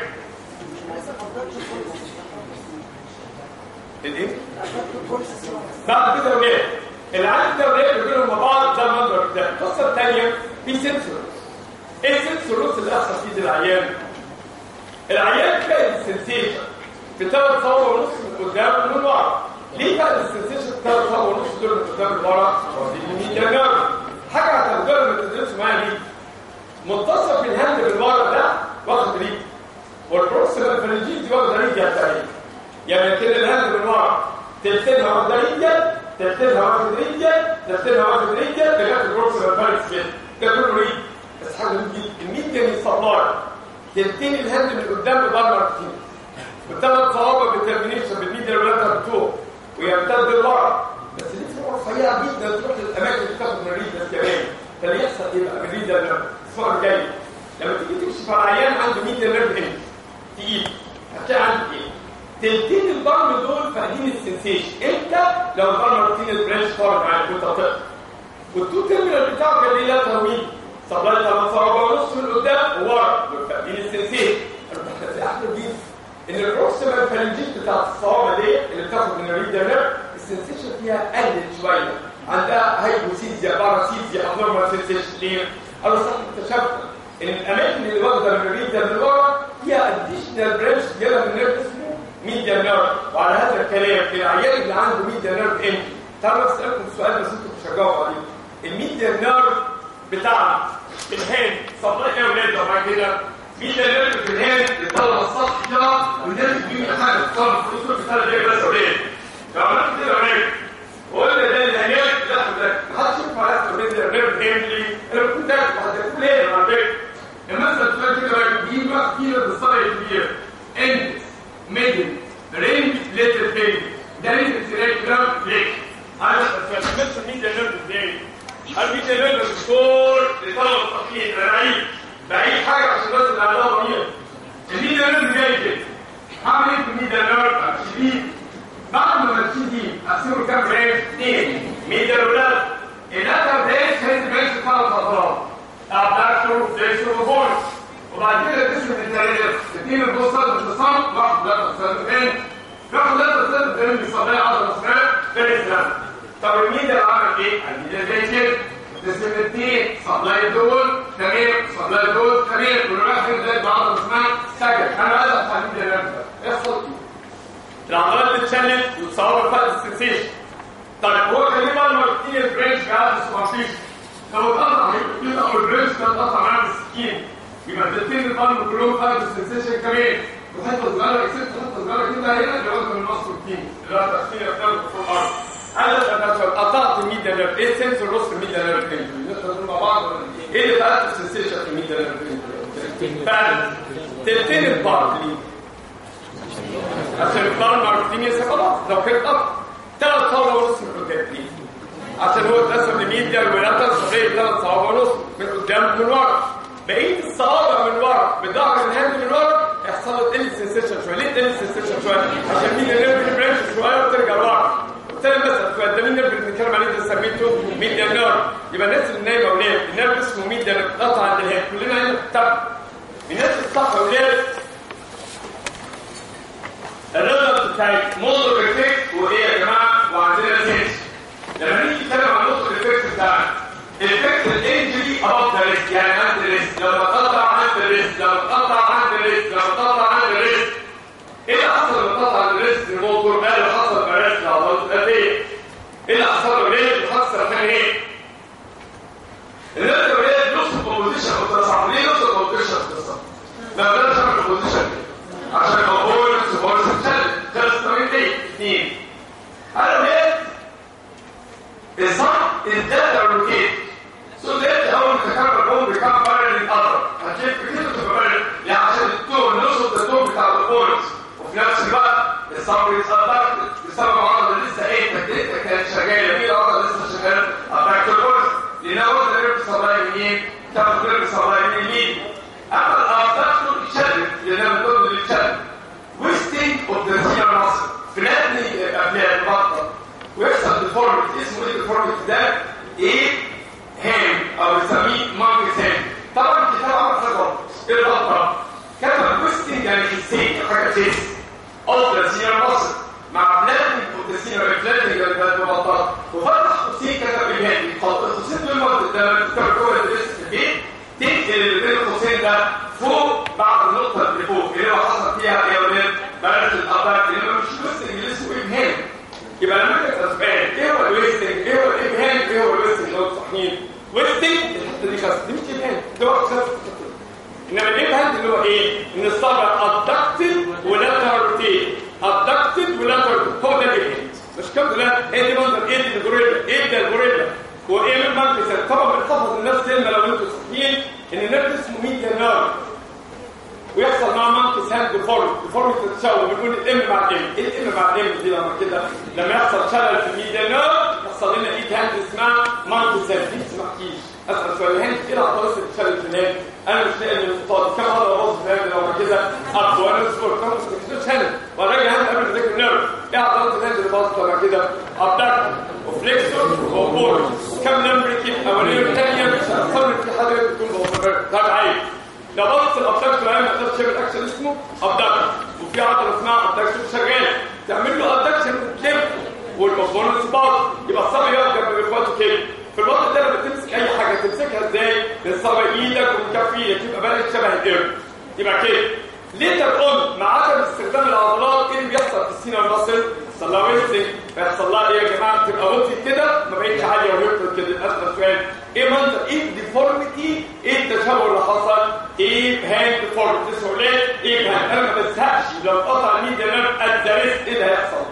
S1: الايه؟ بعد كده ولاد العالم ده ولاد بيجيلهم مع بعض ده المنظر ده القصه الثانيه في سنسور ايه السنسور اللي احصل في ايد العيان العيان تلاقي السنسيشن في ثلاث صوابع ونص من قدام ومن ورا ليه بقى السنسيشن في ثلاث صوابع ونص دول من قدام ومن ورا؟ دي نيرف حاجه هتفضلوا ما تدرسوا معايا ليه منتصف الهند من ورا ده واخد ريد والبروكسيمال فرنجيز دي واخده ريد يعني يعني كده الهند من ورا تلتينها واخده ريديا تلتينها واخد ريديا تلتينها واخد ريديا لغايه البروكسيمال فارنس كده ده كله ريد بس حاجه جديد الميديا سبلاي تلتين الهند من قدام بضربه كتير والثلاث صوابع بالترمينيشن بالميديا واللاتر بتوع ويمتد لورا بس لسه هو رفيع جدا تروح للاماكن اللي بتاخد من الريد بس كمان فاللي يحصل ايه بقى من الريد ده الاسبوع الجاي لما تيجي تكشف على عيان عنده ميديا نيرف هنا تقيل هتلاقي عنده ايه؟ تلتين الضرب دول فاهمين السنسيشن امتى لو الضرب روتين البرانش طارق معاك وانت طفل والتو تيرمينال بتاعك اللي لا تهوين صبلت ثلاث صوابع ونص من قدام وورا دول فاهمين السنسيشن انا في احلى جديد ان البروكسيمال فالنجيت بتاعت الصوابع دي اللي بتاخد من الريد نيرف السنسيشن فيها قلت شويه عندها هايبوسيزيا باراسيزيا ابنورمال سنسيشن ليه؟ انا صح اكتشفت ان الاماكن اللي واخده من الريد من ورا فيها اديشنال برانش جايه من نيرف اسمه ميديا نيرف وعلى هذا الكلام في العيان اللي عنده ميديا نيرف امتى تعالوا اسالكم سؤال بس انتوا مش هتجاوبوا عليه الميديا نيرف بتاعنا الهاند صباح يا ولاد لو كده ميديا نيرف في الهاند بيطلع السطح كده والناس بيجي حاجه تصرف فلوس في السنه دي بس ولاد لو عملت كده ولاد وقلنا ده اللي هناك لا ده محدش يشوف على ميديا نيرف هاندلي انا كنت عارف هتقول ايه على فكره المثل الثاني كده بيجي وقت كتير بالصلاه كبير اندس ميدل رينج ليتر فينج ده رينج سيريكرام فليك عارف استخدمت الميديا نيرف ازاي الميديا نيرف دكتور لطلب التقليد انا بعيد بعيد حاجه عشان الناس اللي عندها ضمير الميديا نيرف جاي كده هعمل ايه في الميديا نيرف اشيل بعد ما تشيل دي اقسمه كام برانش اثنين ميديا ولاد الاتر برانش هيز برانش ثلاث اضراب ابداكتور فليكسور وبونس وبعد كده تسمى الثلاثه اثنين البوصل باختصار واحد ثلاثة سنتين باخد ثلاثة سنتين بيصلي عضلة اسمها فلسفة طب الميديا اللي عمل ايه؟ الميديا زي كده تسمى اثنين صلاي دول تمام صلاي دول تمام والواحد ده بعضلة اسمها سجل انا عايز افهم الميديا نفسها يحصل ايه؟ العضلات بتشلت وتصور فرق السنسيشن طيب هو كان ليه بقى الماركتين البرانش قاعد السوبرفيش لو اتقطع كده او البرانش ده اتقطع معاه بالسكين يبقى الدلتين الفالم كلهم فرق السنسيشن كمان وحته صغيره اكسبت حته صغيره كده هنا اللي واخده من نص الكيمو اللي هو تاثير افلام فوق الارض انا لما قطعت الميديا نيرف ايه السنسور نص الميديا نيرف نقدر مع بعض ايه اللي فرق السنسيشن في الميديا نيرف فعلا تلتين البارت دي عشان البارت ماركتين يا خلاص لو كانت قطع ثلاث صوابع ونص من قدام دي عشان هو اتقسم لميديا الولاده صغير ثلاث صوابع ونص من قدام ومن ورا بقيه الصوابع من ورا بظهر الهاند من ورا يحصل له تقل سنسيشن شويه ليه تقل سنسيشن شويه عشان مين النيرف برانش شويه وترجع لورا بالتالي مثلا سؤال ده مين النيرف اللي بنتكلم عليه ده سميته ميديا نيرف يبقى الناس اللي نايمه ولاد النيرف اسمه مين ده بتقطع عند الهيد كلنا هنا بتتابع الناس الصح ولاد الريزلت بتاعت موتور افكت وايه يا جماعه وعندنا سنس لما نيجي نتكلم عن موتور افكت بتاعنا الافكت الانجري اباف ذا ريست يعني عند الريست لو تقطع عند الريست لو تقطع عند الريست لو تقطع عند الريست ايه اللي حصل لما تقطع عند الريست الموتور قال اللي حصل في الريست العضلات قد ايه ايه اللي حصل له ليه اللي حصل كان ايه الناس اللي نص الكومبوزيشن اختصار ليه نص الكومبوزيشن اختصار لا بلاش اعمل الكومبوزيشن عشان اقول نص بورس تشالنج خلص طريقتين اثنين قالوا ليه الصح الداتا روتيت سو ده اول ما تكرر البوم بيكون بارل للأطرف هتشوف كتير تبقى بارل يعني عشان التون نص التون بتاع البورس وفي نفس الوقت الصبر يتصدر بسبب عضله لسه ايه تكتيكها كانت شغاله في عضله لسه شغاله ابراك البورس لانها وزن الرب صبايا منين تاخد الرب صبايا من اليمين اما الافضل يتشدد لانها من ضمن اللي يتشدد ويستنج اوف ذا سير مصر فلاتني ابناء البطه ويحصل ديفورميتي اسمه ايه ديفورميتي ده ايه هام او بنسميه مانكي هام طبعا الكتاب عمل حاجه غلط ايه الغلطه كتب ويستنج يعني حسين حاجه فيس اوف ذا سير مصر مع فلاتنج اوف ذا سير فلاتنج البطه وفتح حسين كتب الهادي حسين دول مرض ده لما تذكر جوه الدرس في البيت تنقل اللي بين القوسين ده فوق بعد النقطه اللي فوق اللي هو حصل فيها ايه يا ولاد بلد الاباك اللي مش بس اللي اسمه ابهام يبقى لما انت تسبان ايه هو الويستنج ايه هو الابهام ايه هو الويستنج لو صحيين ويستنج الحته دي خلاص دي مش ابهام ده وقت خلاص انما الابهام اللي هو ايه ان الصبع ادكتد ولا روتيت ادكتد ولا هو ده الابهام مش كده لا ايه دي منظر ايه دي الجوريلا ايه ده الجوريلا هو ايه من منطقه طبعا بنحفظ الناس كلمه لو انتوا صحيين ان النرد اسمه ميديا نيرف ويحصل مع مانكس هاند ديفورم ديفورم تتشوه بنقول الام مع الام ايه الام مع الام دي لما كده لما يحصل شلل في الميديا نيرف يحصل لنا ايد هاند اسمها مانكس هاند دي ما تسمعكيش اسال سؤال هاند ايه العضلات اللي بتشلل في الهاند انا مش لاقي من الفاضي كم عضله باظت في الهاند لو كده اب وانا سكور كم مش هاند وراجع هاند قبل ما اذاكر نيرف ايه عضلات الهاند اللي باظت لما كده ابدكت وفليكسور وبول كم نمبر كيف اوليه والثانيه مش هتصور في حاجه تكون بوفر ده عيب لو بص الابدكتور هنا ما تقدرش تعمل اكشن اسمه ابدكتور وفي عضله اسمها ابدكتور شغاله تعمل له ابدكشن وتلف والكومبوننتس باظ يبقى الصبي يقف جنب اخواته كده في الوقت ده لما تمسك اي حاجه تمسكها ازاي بالصبي ايدك وكف ايدك يبقى بالك شبه القرد يبقى كده ليتر اون مع عدم استخدام العضلات ايه اللي بيحصل في السينا والمصل يحصل لها ويستنج فيحصل لها ايه يا جماعه تبقى وطي كده ما بقتش عاليه ويفرد كده اسال سؤال ايه منظر ايه الديفورميتي ايه التشوه اللي حصل ايه هاند ديفورميتي اسمه ليه ايه هاند انا ما بزهقش لو قطع الميديا نيرف اتدرس ايه اللي هيحصل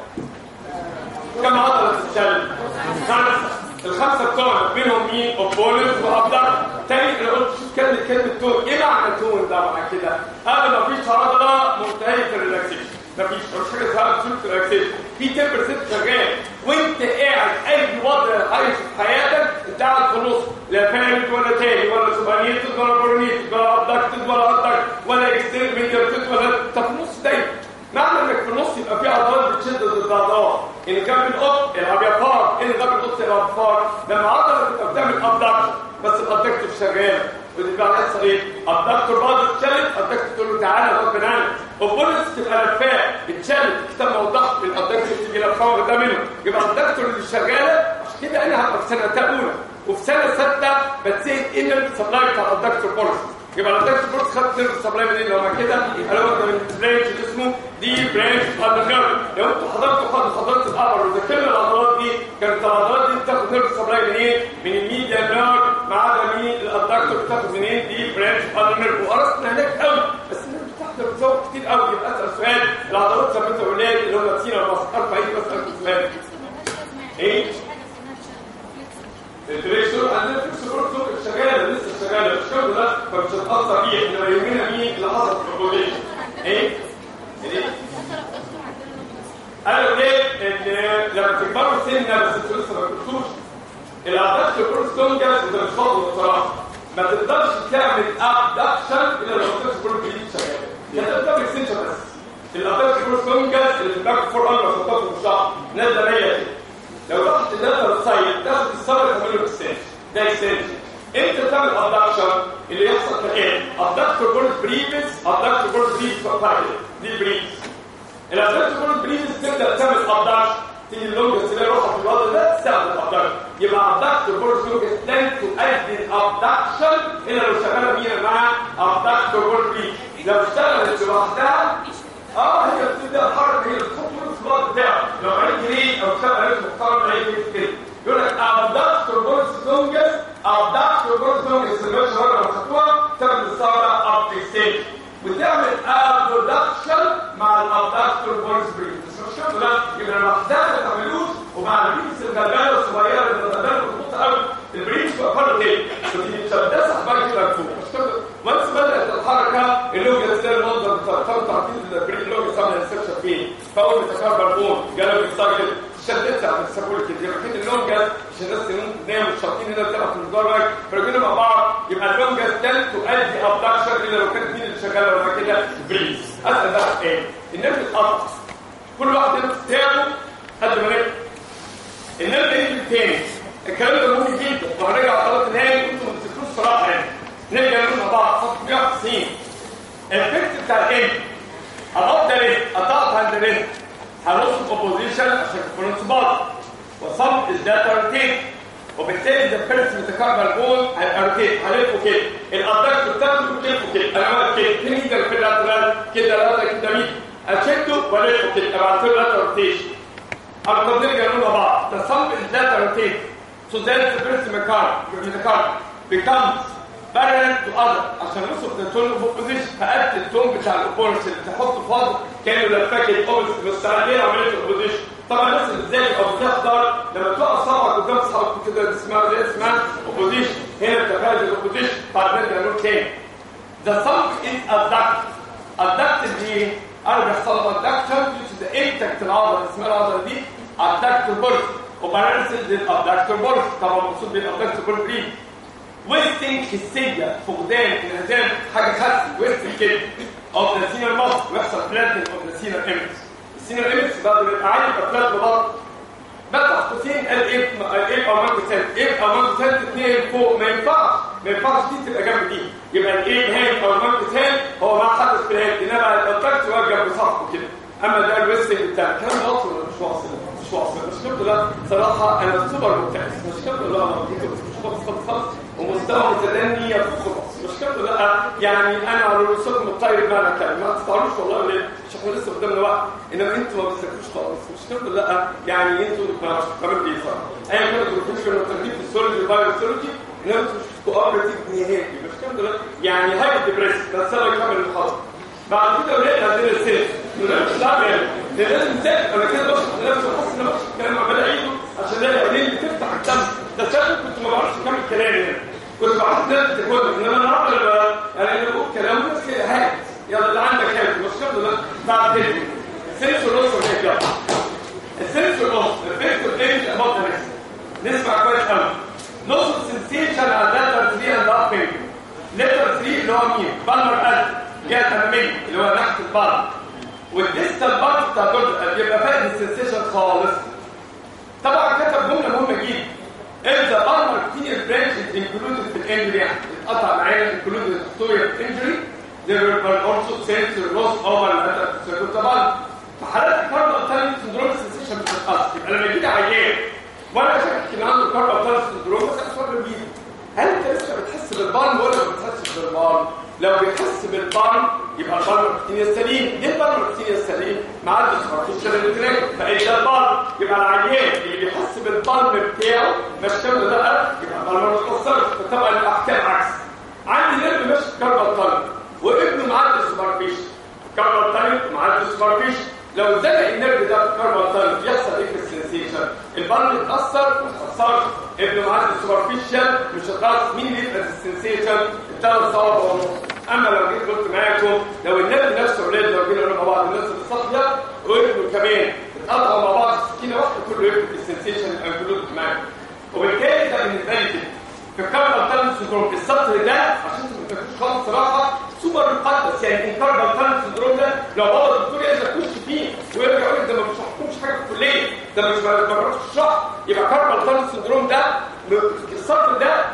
S1: كم عضله تتشل خمسه الخمسه بتوع منهم مين اوبوننت وابدر تاني انا قلت شوف كلمه كلمه تون ايه معنى تون ده معنى كده قال ما فيش عضله منتهيه في الريلاكسيشن مفيش مش حاجه اسمها ابسولوت ريلاكسيشن في 10% شغال وانت قاعد اي وضع عايش في حياتك انت قاعد في النص لا فارد ولا تاني ولا سوبانيتد ولا برونيتد ولا ابدكتد ولا ابدكت ولا اكسترميتد ولا انت في النص دايما معنى انك في النص يبقى في عضلات بتشد ضد عضلات ان كان القط العب يا فار ان كان القط العب فار لما عضله تبقى بتعمل ابدكشن بس الابدكتور شغال ودي بقى يحصل ايه الدكتور بعد اتشلت الدكتور تقول له تعالى غصب عنك البوليس تبقى لفاه اتشلت الكتاب موضح ان الدكتور تيجي لفاه ده منه يبقى الدكتور اللي شغاله عشان كده انا هبقى في سنه اولى وفي سنه سته بتسال ان السبلاي بتاع الدكتور بوليس يبقى الدكتور بوليس خد نيرف سبلاي منين لما كده انا واخده من برانش اسمه دي برانش اندر لو انتوا حضرتوا خد حضرت الابر وذاكرنا العضلات دي كانت العضلات دي بتاخد نيرف سبلاي منين من الميديا نيرف ما عدا مين الدكتور بتاخد منين دي برانش اندر وقرصنا هناك قوي بس النيرف بتاعته بتزود كتير قوي يبقى اسال سؤال العضلات زي ما انت قلت اللي هم سينا المصر ارفع ايدي بس اسال سؤال ايه الدريكسور عندنا الدريكسور سوق شغاله لسه شغاله مش كده ده فمش هتاثر فيه احنا يهمنا مين اللي حصل في البروبوزيشن ايه ايه قالوا ليه ان لما تكبروا السن بس انتوا لسه ما كنتوش الاعداد في البروستون جاز انت مش فاضي بصراحه ما تقدرش تعمل ابدكشن الا لو كنت في البروبوزيشن شغال يعني تقدر اكستنشن بس الاعداد في البروستون جاز اللي في الباك فور اندر سطح في الشعر نازله 100 كده لو رحت داتا السايت تاخد الصبر تعمل له اكستنشن ده extension انت تعمل abduction اللي يحصل كالاتي abductor بولت بريفس abductor بولت بريفس دي بريفس الابدكتور بولت بريفس تبدا تعمل abduction تيجي اللونجس تلاقي روحها في الوضع ده تستخدم الابدكشن يبقى abductor بولت لونجس لن تؤدي الابدكشن الا لو شغاله مين مع abductor بولت بريفس لو اشتغلت لوحدها اه هي بتبدا تحرك هي بتحط في الوضع بتاعها لو عيد جريد او اشتغل ريتم محترم عيد كده يقول لك abductor بولت لونجس abductor بولت لونجس اللي مش راجل خطوه تعمل الثوره اب ستيج وتعمل ابدكشن مع الابدكتور بولس بريفس مش كده لا يبقى لوحدها ما تعملوش ومع البريفس الغلبانه الصغيره اللي الغلبانه بتحط قوي البريفس بقى فرق تاني فتيجي تشدسها بقى كده لفوق مش كده وانس بدات الحركه اللوجيا تلاقي المنظر بتاع تعطيل البريف اللوجيا تعمل انسبشن فين فاول تكبر بون جالب السايكل شدتها على السبول كده يبقى كده اللونجاز عشان الناس تنام مش شاطين هنا بتلعب في المدرج فرجعنا مع بعض يبقى اللونجاز ده تؤدي ابدكشن الا لو كانت مين اللي شغاله ولا كده بريز اسال بقى ايه النرف اتقطع كل واحد هنا بتاعه قد ما نرف النرف يجي التاني الكلام ده مهم جدا وهنرجع على طلبات النهائي انتوا ما تفتكروش صراحه يعني نرجع نقول مع بعض صفحه 190 الافكت بتاع الام اضغط ده ريسك اضغط عند ريسك هنص اوبوزيشن عشان الفرنس بعض وصم الداتا روتيت وبالتالي اذا الفيرست متكرر جول هيبقى روتيت هلفه كده الادكت بتاعته بتلفه كده انا عملت كده فين ايدك في اللاترال كده لا كده مين اشده والفه كده ابعت له لاترال روتيشن انا نرجع نقول مع بعض the sum is data rotate so then the first metacarp becomes parallel to other عشان نوصف للتون اوف اوبوزيشن فقدت التون بتاع الاوبوننت اللي تحطه فاضي كانوا لفاك الاوبوزيت مستعدين عمليه الاوبوزيشن طبعا الناس اللي زي او بتحضر لما تقع صبعك قدام صحابك كده اسمها زي اسمها اوبوزيشن هنا بتفاجئ الاوبوزيشن بعد نرجع نقول تاني the sum is abducted abducted دي انا بيحصل له abduction due to the impact العضله اسمها العضله دي abductor burst وباراليسيس للابدكتور بورس طبعا مقصود بالابدكتور بورس بريد ويستنج حسيه فقدان انهزام حاجه خس ويستنج كده اوف ذا سينر ماسك ويحصل بلانتنج اوف ذا سينر ايمج السينر ايمج بعد ما يبقى عالي يبقى فلات ببطء بفتح قوسين قال ايه قال ايه او مانجو سنت ايه او مانجو سنت اثنين فوق ما ينفعش ما ينفعش دي تبقى جنب دي يبقى الايه هاند او المانجو سنت هو ما حدث في الهاند انما الابدكتور واقف جنب صاحبه كده اما ده الويستنج بتاع كان واصل ولا مش واصل مش واصل مش كده لا صراحه انا سوبر ممتاز مش كده لا انا مش خالص خالص خالص ومستوى متدني خالص مش كده لا يعني انا على رؤوسكم الطيب ما انا كان ما تستعروش والله ليه مش احنا لسه قدامنا وقت انما انتوا ما بتذاكروش خالص مش كده لا يعني انتوا ما كمان دي صح ايا كانت البروفيشن والتدريب في السولوجي والبايوسولوجي انما انتوا مش كوبريتيف نهائي مش كده لا يعني هاي ديبريس بس انا كامل المحاضره بعد كده ولقيت عندنا السيف مش لا لازم تذاكر انا كده بشرح لنفسي وحاسس ان انا بشرح الكلام عمال اعيده عشان الاقي عينين بتفتح الدم ده شكله كنت ما بعرفش اكمل كلامي هنا كنت بعرف نفسي تكون انما انا عمال يعني انا بقول كلام بس كده هات يلا اللي عندك هات مش كده لا بعد كده السنسور نص هيك يلا السنسور نص الفيكتور ايمج اباف ذا نسمع كويس قوي نص السنسيشن على لتر 3 اند اب لتر 3 اللي هو مين؟ بالمر قلب جهه اماميه اللي هو ناحيه البلد والديستال بارت بتاع الجزء بيبقى فاقد السنسيشن خالص طبعا كتب جمله مهمه جدا if the ulnar cutaneous branch is included في الانجري يعني اتقطع معانا included in historical injury there will also sensory loss over the طبعا في حالات الكاربال تاني سندروم السنسيشن بتتقص يبقى لما يجي عيان وانا شاكك ان عنده كاربال تاني سندروم بس اسوار بيجي هل انت لسه بتحس بالبان ولا ما بتحسش بالبان لو بيحس بالبان يبقى البان الروتيني السليم ليه البان الروتيني السليم ما عندش ارتفيشال الكتريك فايه ده البان يبقى العيان اللي بيحس بالبان بتاعه مش كده لا يبقى البان ما بتاثرش فطبعا الاحكام عكس عندي نرد مش كاربال طالب وابنه معدي سوبرفيشن كاربال طالب معدي سوبرفيشن لو زنق النرد ده في كاربال طالب يحصل ايه في السنسيشن البان يتاثر ما يتاثرش ابنه معدي سوبرفيشال مش هتعرف مين اللي يبقى السنسيشن الثلاث صوابع ونص اما لو جيت قلت معاكم لو النبي نفسه اولاد لو جينا مع بعض الناس الصافيه وابنه كمان اتقطعوا مع بعض سكينه واحده كله يكتب السنسيشن انكلود معاكم وبالتالي ده بالنسبه لي كده في الكاربال تالنت سندروم السطر ده عشان انتوا ما تفهموش خالص صراحه سوبر مقدس يعني الكاربال تالنت سندروم ده لو بابا الدكتور يقدر يخش فيه ويرجع يقول لك ده ما بيشرحكمش حاجه في الكليه ده مش ما بيشرحش الشرح يبقى كاربال تالنت سندروم ده السطر ده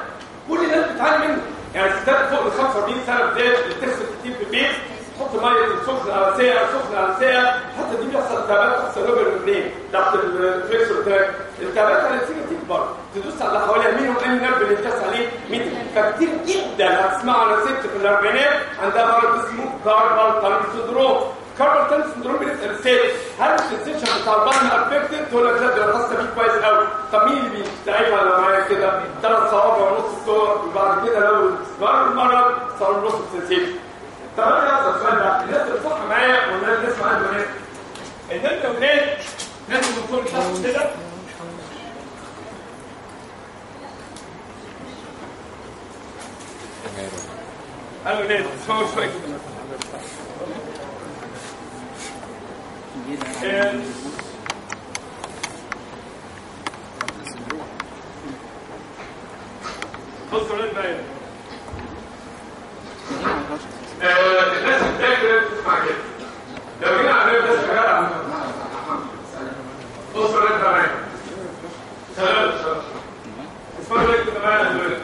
S1: 70 سنه بدايه بتغسل كتير في البيت تحط ميه سخنه على ساعه سخنه على ساعه حتى دي بيحصل التهابات تحصل لوبر الاثنين تحت الفليكسور تراك التهابات اللي تيجي تكبر تدوس على اللي حواليها مين ومين النرف اللي بتدوس عليه مين فكتير جدا هتسمعوا على ست في الاربعينات عندها مرض اسمه كاربال تانل سندروم كاربال تانل سندروم بنسال الست هل السنسيشن بتاع البطن افكتد تقول لك لا ده انا حاسه بيه كويس قوي طب مين اللي بيستعيبها لو معايا كده ثلاث صوابع ونص الصور وبعد كده لو استمر المرض صار نص السنسيشن طب انا هسال السؤال ده الناس اللي صح معايا والناس اللي اسمع عنده ناس ان انت ولاد ناس من فوق تحت كده قالوا ليه اسمعوا شويه آه، بصوا ليه بقى آه، الناس بتاكل تسمع كده لو جينا على الناس شغاله على بصوا ليه بقى شغال شغال اسمعوا ليه كده بقى دلوقتي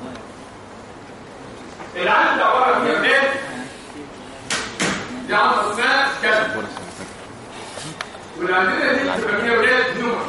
S1: العالم ده عباره عن ايه دي عضله اسمها كشف واللي عندنا دي بتبقى فيها ولاد نيومرز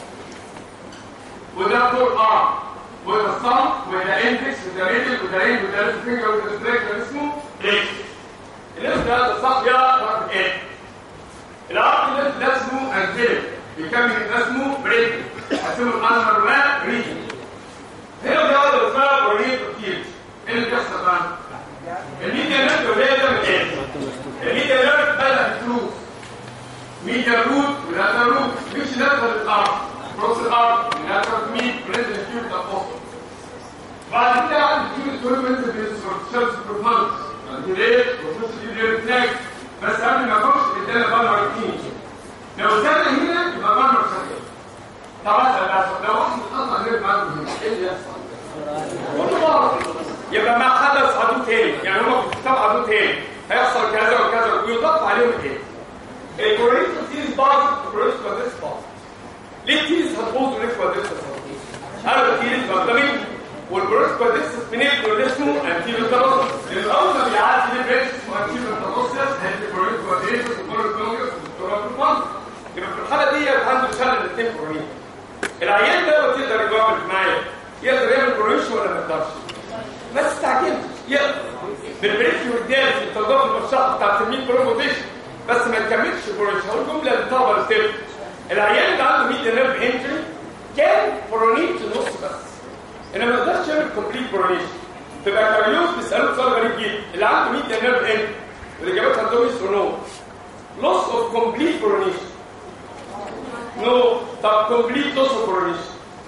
S1: وده فور ارم وده الصم وده اندكس وده ريدل وده رينج وده ريدل فينجر وده ستريك اسمه ريك الاسم ده ده صح يا رقم ايه العقل ده ده اسمه انتيل بيكمل ده اسمه بريك اسمه الانمر ما ريجن هنا في عضله اسمها برونيت كتير ايه اللي بيحصل بقى الميديا نيرف وهي ده من ايه الميديا نيرف بدا الفلوس ميديا روت ولا روت مش نفس الارض كروس الارض لا ترميد بريزن الكيوب الافوق بعد كده عندي كيوب تورمنت بالشمس بروفانس عندي ليه وفوس الجديد تاك بس قبل ما اخش ادانا بانر الكينج لو زاد هنا يبقى بانر شغال طب اسال لو واحد اتقطع غير معاه ايه اللي يحصل؟ كله غلط يبقى ما حدث عدو تاني يعني هم في الكتاب عدو تاني هيحصل كذا وكذا ويضاف عليهم ايه الكوريتو تيز باظ الكوريتو بادرس باظ ليه التيز هتبوظ وليه بادرس هتبوظ هذا التيز بادرس والكوريتو بادرس بنيت اللي اسمه انتيرو تروسس لان اول ما بيعدي ليه بريتش اسمه انتيرو تروسس هيدي الكوريتو بادرس والكوريتو كونجرس والكوريتو فانس يبقى في الحاله دي عنده شلل الاثنين كورونيين العيان ده يقدر يجاوب معايا يقدر يعمل كورونيشن ولا ما يقدرش ما تستعجلش يقدر بالبريكي والدارس التضاف المشاقه بتاعت المين بروموتيشن بس ما تكملش البرونيشن هقول جمله للطلبه الستيب العيان اللي عنده ميديا نيرف انجري كان برونيت النص بس انما ما يقدرش يعمل كومبليت برونيشن تبقى كاريوس بيسالوه سؤال غريب جدا اللي عنده ميديا نيرف انجري والاجابات عندهم يس نو لوس اوف كومبليت برونيشن نو طب كومبليت لوس اوف برونيشن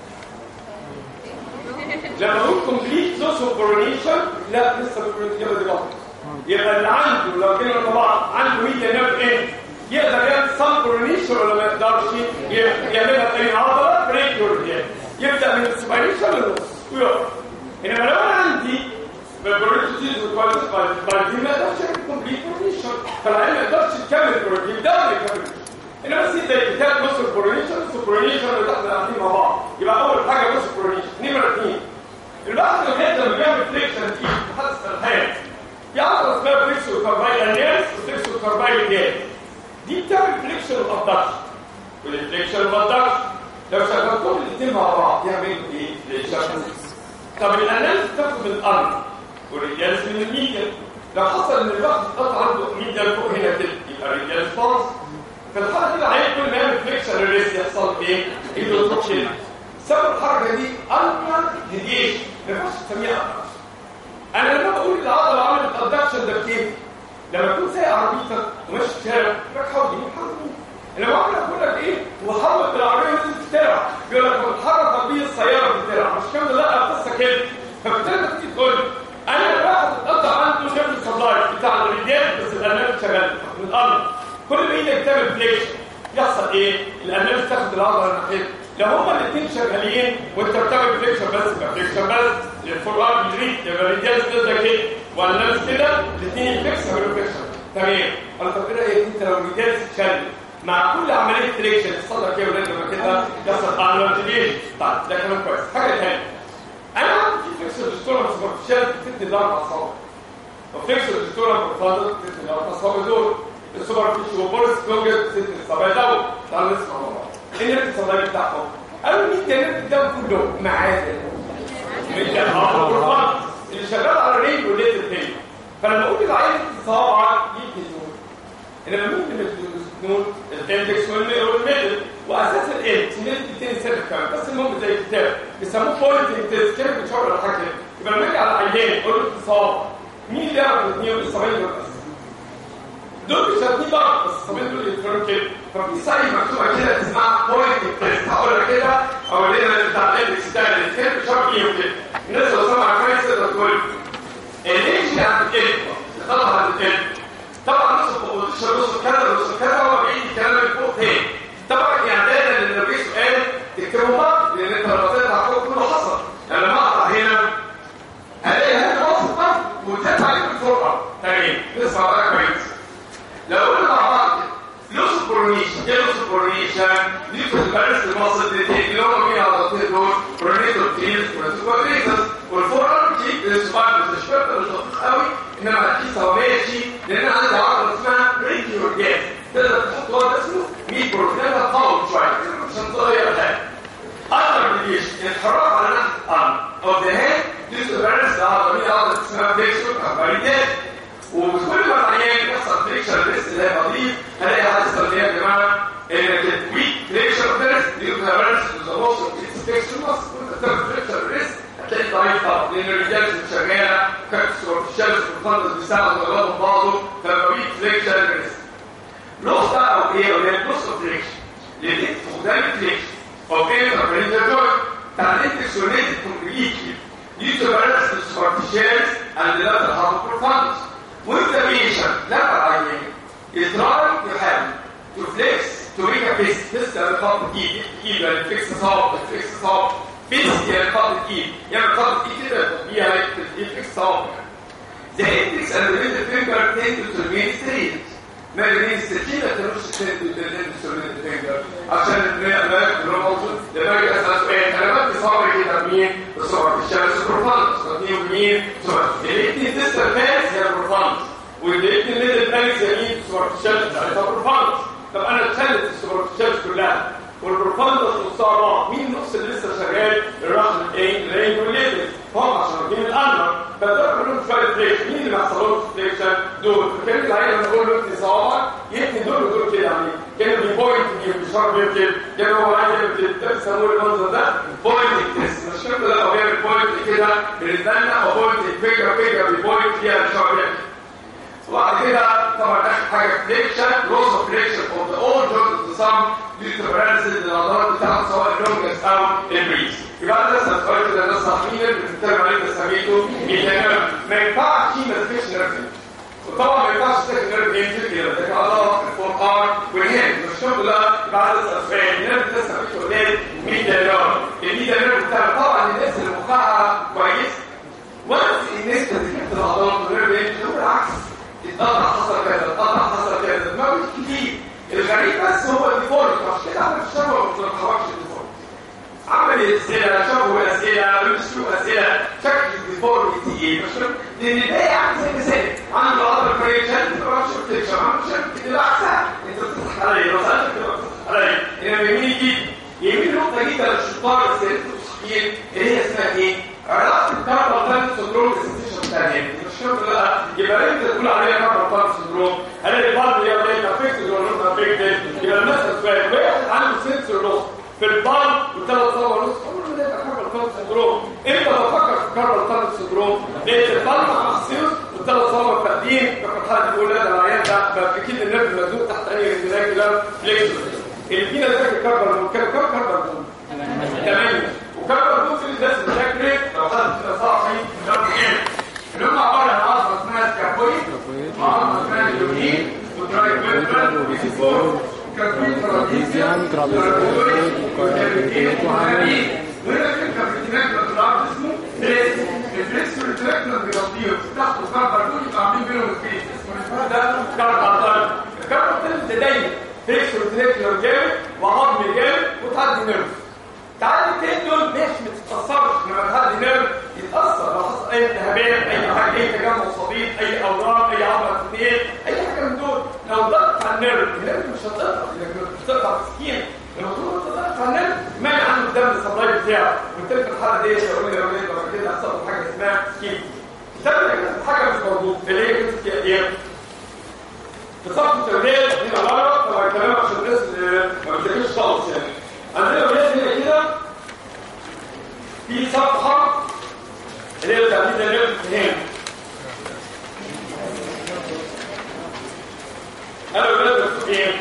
S1: لما اقول كومبليت لوس اوف برونيشن لا لسه بالبرونيشن دي غلط يبقى اللي عنده لو كده طبعا عنده ميديا نيرف انجري يقدر يعمل سام برونيشن ولا ما يقدرش يعملها تاني عضله بريك ورجال يبدا من السبايريشن للنص ويقف انما لو انا عندي بالبرونيشن والكواليتي بعد دي ما يقدرش يعمل كومبليت برونيشن فالعيال ما يقدرش يكمل برونيشن يبدا يكمل انما بس زي كتاب نص البرونيشن نص البرونيشن اللي احنا قاعدين مع بعض يبقى اول حاجه نص البرونيشن نمره اثنين الواحد لما بيعمل فليكشن دي بتحدث الحياه في عضله اسمها فليكسو كاربايل الناس وفليكسو كاربايل الجاز دي بتعمل فليكشن وابدكشن والفليكشن والابدكشن لو شغلتهم الاثنين مع بعض يعملوا ايه؟ فليكشن طب الاناليز بتاخد من الارض والرجال من الميديا لو حصل ان الواحد اتقطع عنده ميديا فوق هنا كده يبقى الرجال فاص في الحاله دي العيان كل ما يعمل فليكشن الريس يحصل ايه؟ ايده تروح هنا سبب الحركه دي الترا ديديشن ما ينفعش تسميها انا لما بقول العضله عملت ادكشن ده كيف لما تكون سايق عربيتك وماشي في الشارع يقول لك حاول يمين حاول يمين انما واحد يقول لك ايه وحرك العربيه نزل في الشارع يقول لك بتحرك بيه السياره في الشارع مش كده لا القصه كده فبالتالي لما تيجي تقول انا واحد اتقطع عنده شكل سبلاي بتاع الرجال بس الانابيب شغال من الارض كل ما ايدك تعمل فليكشن يحصل ايه الانابيب تاخد العضله ناحيتك لو هما الاثنين شغالين وانت بتعمل فليكشن بس يبقى فليكشن بس الفورورد بيجري يبقى الرجال تبدا كده والناس كده الاثنين يفليكس يعملوا فليكشن تمام انا طب كده ايه انت لو الرجال تتكلم مع كل عمليه فليكشن يحصل لك ايه يا ولاد لما كده يحصل انرجيشن طيب ده كلام كويس حاجه ثانيه انا عندي في فليكشن دكتوره بس ما بتشتغل بتدي الاربع صوابع وفليكسور دكتورا بروفاندس ست الأطفال دول السوبر فيش وبورس كونجر ست الصبايا دول تعالوا نسمع مع بعض ايه نفس الصبايا بتاعهم قالوا مين كان نفس ده كله معاه من كان بروفاندس اللي شغال على الرينج وليت التاني فلما اقول العين صوابعك يجي نون انما مين اللي نون الاندكس والميدل واساس الام سنين الاثنين سنه كمان بس المهم زي الكتاب بيسموه بوينت تيست كده بتشاور على حاجه يبقى لما اجي على عيان اقول له اتصاب مين اللي يعرف الاثنين والصباين دول بس دول مش هتنين بقى بس الصباين دول يتفرقوا كده ففي ساي مكتوبه كده اسمها بوينت تيست هقولها كده او لنا بتاع الاندكس ده اللي كده بتشاور فيه وكده الناس لو سمعت كويس تقدر تقول اللينش عند الكلمه الخطا عند الكلمه طبعا نص البوزيشن نص كذا نص كذا هو بعيد الكلام اللي فوق تاني طبعا يعني دايما اللي النبي سؤال تكتبه بعض لان انت لو تقطع فوق كله حصل يعني لما اقطع هنا الاقي هنا وسطا وتقطع عليه بسرعه تمام نسمع بقى كويس لو قلنا مع بعض لوس كورنيشن ايه لوس كورنيشن دي في البارس المصل اللي اللي هم مين على الخطين دول كورنيتور تيلز كورنيتور والفور ارم تشيك السبايك مش فاكر مش دقيق قوي انما اكيد هو ماشي لان انا عندي عضله اسمها ريديو جاز تقدر تحط وقت اسمه ميكرو كده قوي شويه عشان تغير حاجه اكتر من ديش الحراك على نفس الارم او ذا هيد دي سبارس عضله مين عضله اسمها فليكسور كارباليتات وكل ما العيان يحصل فليكشر ريست اللي هي بضيف هلاقي هتحصل ايه يا جماعه ان ويك فليكشر ريست دي سبارس ذا موست فليكشر مصر فليكشر ريست هتلاقي ضعيف طبعا لان الرجال مش شغاله كاكسور في الشمس والفندس بيساعدوا يغلبوا بعضه فما ويك فليكشر ريست نص او ايه ولا نص فليكشن لان فقدان فليكشن او كان تمرين جوي تعليم تكسونيت كومبليتلي دي تبرز السوبرفيشالز and the level of performance with the patient لما العيان يتراجع يحاول to flex to make a fist fist يعني خط ايد ايد يعني فيكس صاب فيكس صاب فيست يعني خط ايد يعني خط ايد كده بيها فيكس صاب The index and the middle finger tend to remain straight ما بين السكينة تروش الفينجر عشان ما يكون موجود لما يجي اسال سؤال انا بدي صابر كده مين الصور في الشمس البروفانس اثنين ومين الاثنين تستر فاس هي البروفانس والاثنين ميدل فاس هي مين الصور في الشمس بتاعتها البروفانس طب انا اتشلت الصور في الشمس كلها والبروفانس نصها بعض مين النص اللي لسه شغال الرحم الايه الرينجوليتد هم عشان واخدين الانر فدول كلهم شويه فليكشن مين اللي ما حصلهمش فليكشن دول فكان العيال لما اقول له انت صوابعك يمكن دول ودول كده يعني كانوا بيبوينت بيشرب يمكن كانوا هو عايز يعمل كده ده بيسموه المنظر ده بوينت تيست مش شرط لا هو بيعمل بوينت كده بالنسبه لنا او بوينت فيجر فيجر بيبوينت فيها الشعر يمكن وبعد كده طبعا اخر حاجه فليكشن لوس اوف فليكشن اوف ذا اول جوينت سام دي تبرز العضلات بتاعته سواء اللونجس او البريس يبقى ده لسه سؤال كده الناس صاحبين بنتكلم عليه بسميته ميكانيزم ما ينفعش ما فيش نيرف وطبعا ما ينفعش تاخد نيرف يمسك كده ده الله الفور ار والهند مش شرط لا يبقى ده لسه سؤال النيرف ده سميته قليل ميدا نيرف الميدا نيرف بتاع طبعا الناس اللي مخها كويس وانس الناس اللي بتكتب العضلات والنيرف يمسك بالعكس اتقطع حصل كذا اتقطع حصل كذا ما مش كتير الغريب بس هو الديفولت عشان كده عمل الشبه وما بتتحركش الديفولت عمل اسئله شافوا اسئله بيسالوا اسئله شكل الديفولت ايه مش لان الباقي عامل زي مثال عنده عضله كريشن ما بعرفش بتكشف عامل شكل كده عكسها انت بتضحك عليا لو سالت كده بتضحك عليا انما يمين يجي يمين نقطه جدا للشطار بس انتوا صحيين اللي هي اسمها ايه؟ علاقه الكاربال تانك سندروم السنسيشن الثانيه مش شرط لا يبقى انت تقول عليها كاربال تانك سندروم هل البلد اللي هي افكتد ولا نوت افكتد يبقى المثل سؤال واحد عنده سنسور لوس في البلد وثلاث صور ونص عمره ما يبقى كاربال تانك سندروم امتى بفكر في كاربال تانك سندروم؟ لقيت البلد مع السيوس والثلاث صور فاقدين فكان حد بيقول لا ده العيان ده بقى اكيد النرف مزنوق تحت اي انزلاق كده فليكسور اللي فينا ذاكر كاربال كام كاربال ثمانية وكاربال بوكس الناس بتذاكر لو حد كده صاحي اللي هم عباره عن عضله اسمها سكابويد وعضله اسمها اليونين وترايكويدرال وبيسيفور وكاربين
S2: ترابيزيان ترابيزيان وكاربيتيت وعامل
S1: وهنا في كاربيتينات بتلعب اسمه دريس الدريس والتراكتور بيغطيه تحته كاربون يبقى عاملين بينهم سبيس اسمه ده كاربون الكاربون ده دايما دريس والتراكتور جامد وعظم جامد وتعدي نيرف تعالى الاثنين دول ماشي ما تتاثرش لما تعدي نيرف يتاثر لو حصل اي التهابات اي حاجه اي تجمع صديد اي لو ضغط على النيرف النيرف مش هتقطع لكن بتقطع سكين لما تروح تضغط على النيرف ما عنده الدم السبلاي بتاعه وبالتالي في الحاله دي يقول لي يا ولاد لما كده هيحصل حاجه اسمها سكين بسبب حاجه مش موجوده اللي هي كده ايه في صفحه التوحيد هنا بره طبعا الكلام عشان الناس ما بتذاكرش خالص يعني عندنا ولاد هنا كده في صفحه اللي هي تعديل النيرف هنا انا ولاد مكتوبين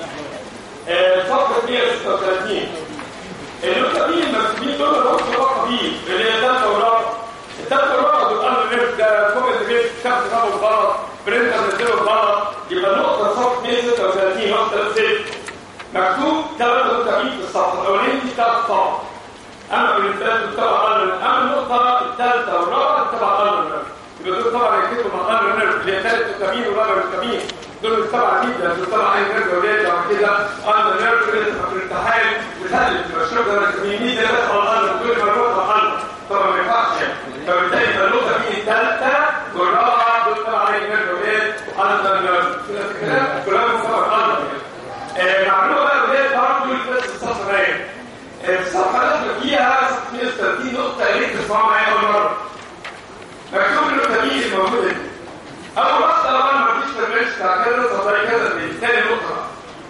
S1: صفحه 136 النقطتين المكتوبين دول اللي هم صفحه بي اللي هي ثالثه ورابعه الثالثه ورابعه دول انا النيرف ده كومنت بيت كتاب كتابه غلط برنتر نزله غلط يبقى النقطه صفحه 136 نقطه 6 مكتوب ثلاث مكتوبين في الصفحه الاولانيه دي ثلاث صفحات اما بالنسبه لي تبع قلب اما النقطه الثالثه والرابعه تبع قلب النيرف يبقى دول طبعا يكتبوا مع قلب النيرف اللي هي ثالث مكتوبين ورابع مكتوبين دول سبعة جدا دول سبعة أي نرجع ولاد بعد كده أنا نرجع ولاد في الامتحان وتهلل في الشرب ده مين ده دخل القلب كل ما نروح القلب طبعا ما ينفعش يعني فبالتالي اللغة دي الثالثة والرابعة دول سبعة أي نرجع ولاد أنا نرجع كده الكلام كلام سبعة القلب يعني معلومة بقى ولاد برضه دول بس الصفحة دي الصفحة اللي فيها 130 نقطة يا ريت تسمعوا معايا أول مرة مكتوب النقطة دي الموجودة دي أول واحدة طبعا ما فيش برنامج بتاع كذا صفحة كذا ثاني نقطة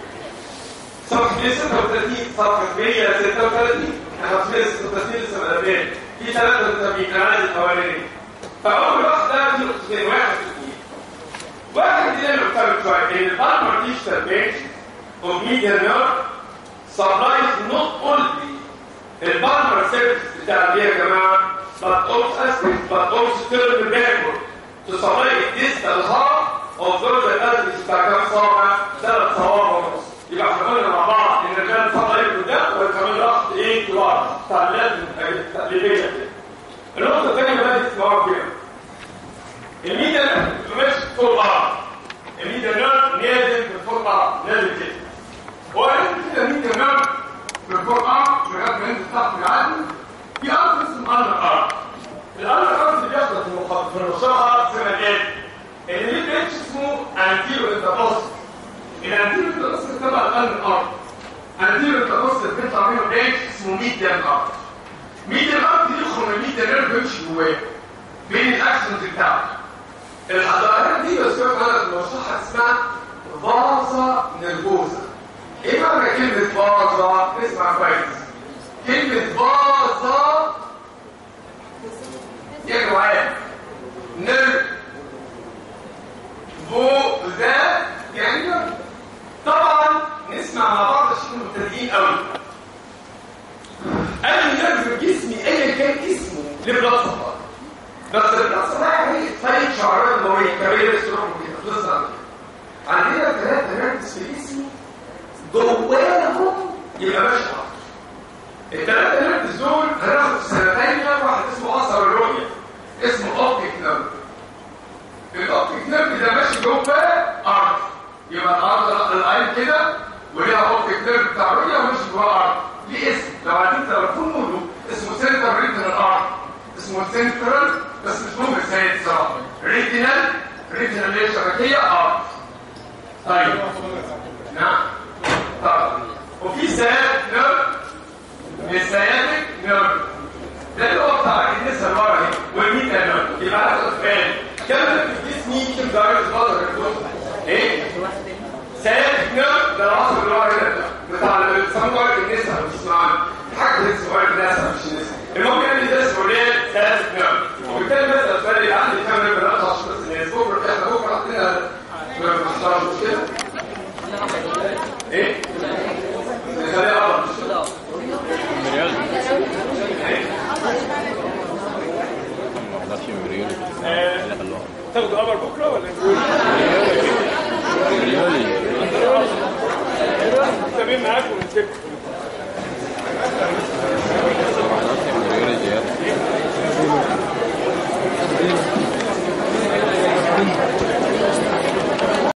S1: صفحة 136 صفحة 136 احنا في 136 لسه ما قدامين في ثلاثة متابعين أنا عايز الأولاني فأول واحدة دي نقطتين واحد في اثنين واحد دي اللي مختلف شوية إن البالمر ديجيتال بيج of media nerve supplies not only البالمر سيرفيس بتاع دي يا جماعة but also aspect but also turn backward to supply a distal half of those aspects بتاع كام صابع ثلاث صوابع ونص يبقى احنا قلنا مع بعض ان الرجال صابع يبقى ده وكمان ضغط ايه كبار تعليقات تقليديه كده النقطه الثانيه بقى تسمعوها كده الميديا مش فوق بعض الميديا نيرف نازل من فوق بعض نازل كده وقال كده الميديا نيرف من فوق بعض لغايه ما ينزل تحت العادي في ارض اسمه اندر ارض الأمر الرئيسي بيحصل في المخاطر في المشروع سنة كام؟ اللي ليه بيتش اسمه انتيرو انتربوست الانتيرو انتربوست تبع القلب الارض انتيرو انتربوست بيطلع منه بيتش اسمه ميديان ارض ميديان ارض يدخل من الميديان نيرف يمشي جواه بين الاكسنز بتاعته الحضارات دي بس كانت على المصطلح اسمها فازا نيرفوزا ايه معنى كلمة فازا؟ اسمع كويس كلمة فازا يا جماعه نر بو ذا يعني طبعا نسمع مع بعض الشيء مبتدئين قوي اي نرف جسمي ايا كان اسمه له بلاد صفار بس البلاد صفار هي طريق شعرات دمويه كبيره تروح كده بتظهر عندنا ثلاثه نرفز في جسمي جواهم يبقى ماشي الثلاثه نرفز دول هناخد في سنه ثانيه واحد اسمه اثر الرؤيه اسمه اوبتيك نيرف الاوبتيك نيرف ده ماشي جوه ارض يبقى الارض العين كده وليها اوبتيك نيرف بتاع الرؤيه وماشي جوه ارض ليه اسم لو عايزين تعرفوا له اسمه سنتر ريتنال ارض اسمه سنترال بس مش مهم ازاي الصراحه ريتنال ريتنال اللي هي شبكيه ارض طيب نعم طبعا وفي سياد نيرف السيادك نيرف ده اللي هو بتاع النساء اللي ورا اهي والميتا نيرف يبقى هاخد سؤال كم في جسمي كم درجه بطل ايه سيادك نيرف ده العصب اللي ورا هنا بتاع اللي بيسموه النساء مش اسمها حاجه اسمه النساء مش النساء المهم يعني ده اسمه ليه سيادك نيرف وبالتالي مثلا السؤال اللي عندي كام نيرف لا عشان بس الناس بكره احنا بكره عندنا ما حصلش مشكله ايه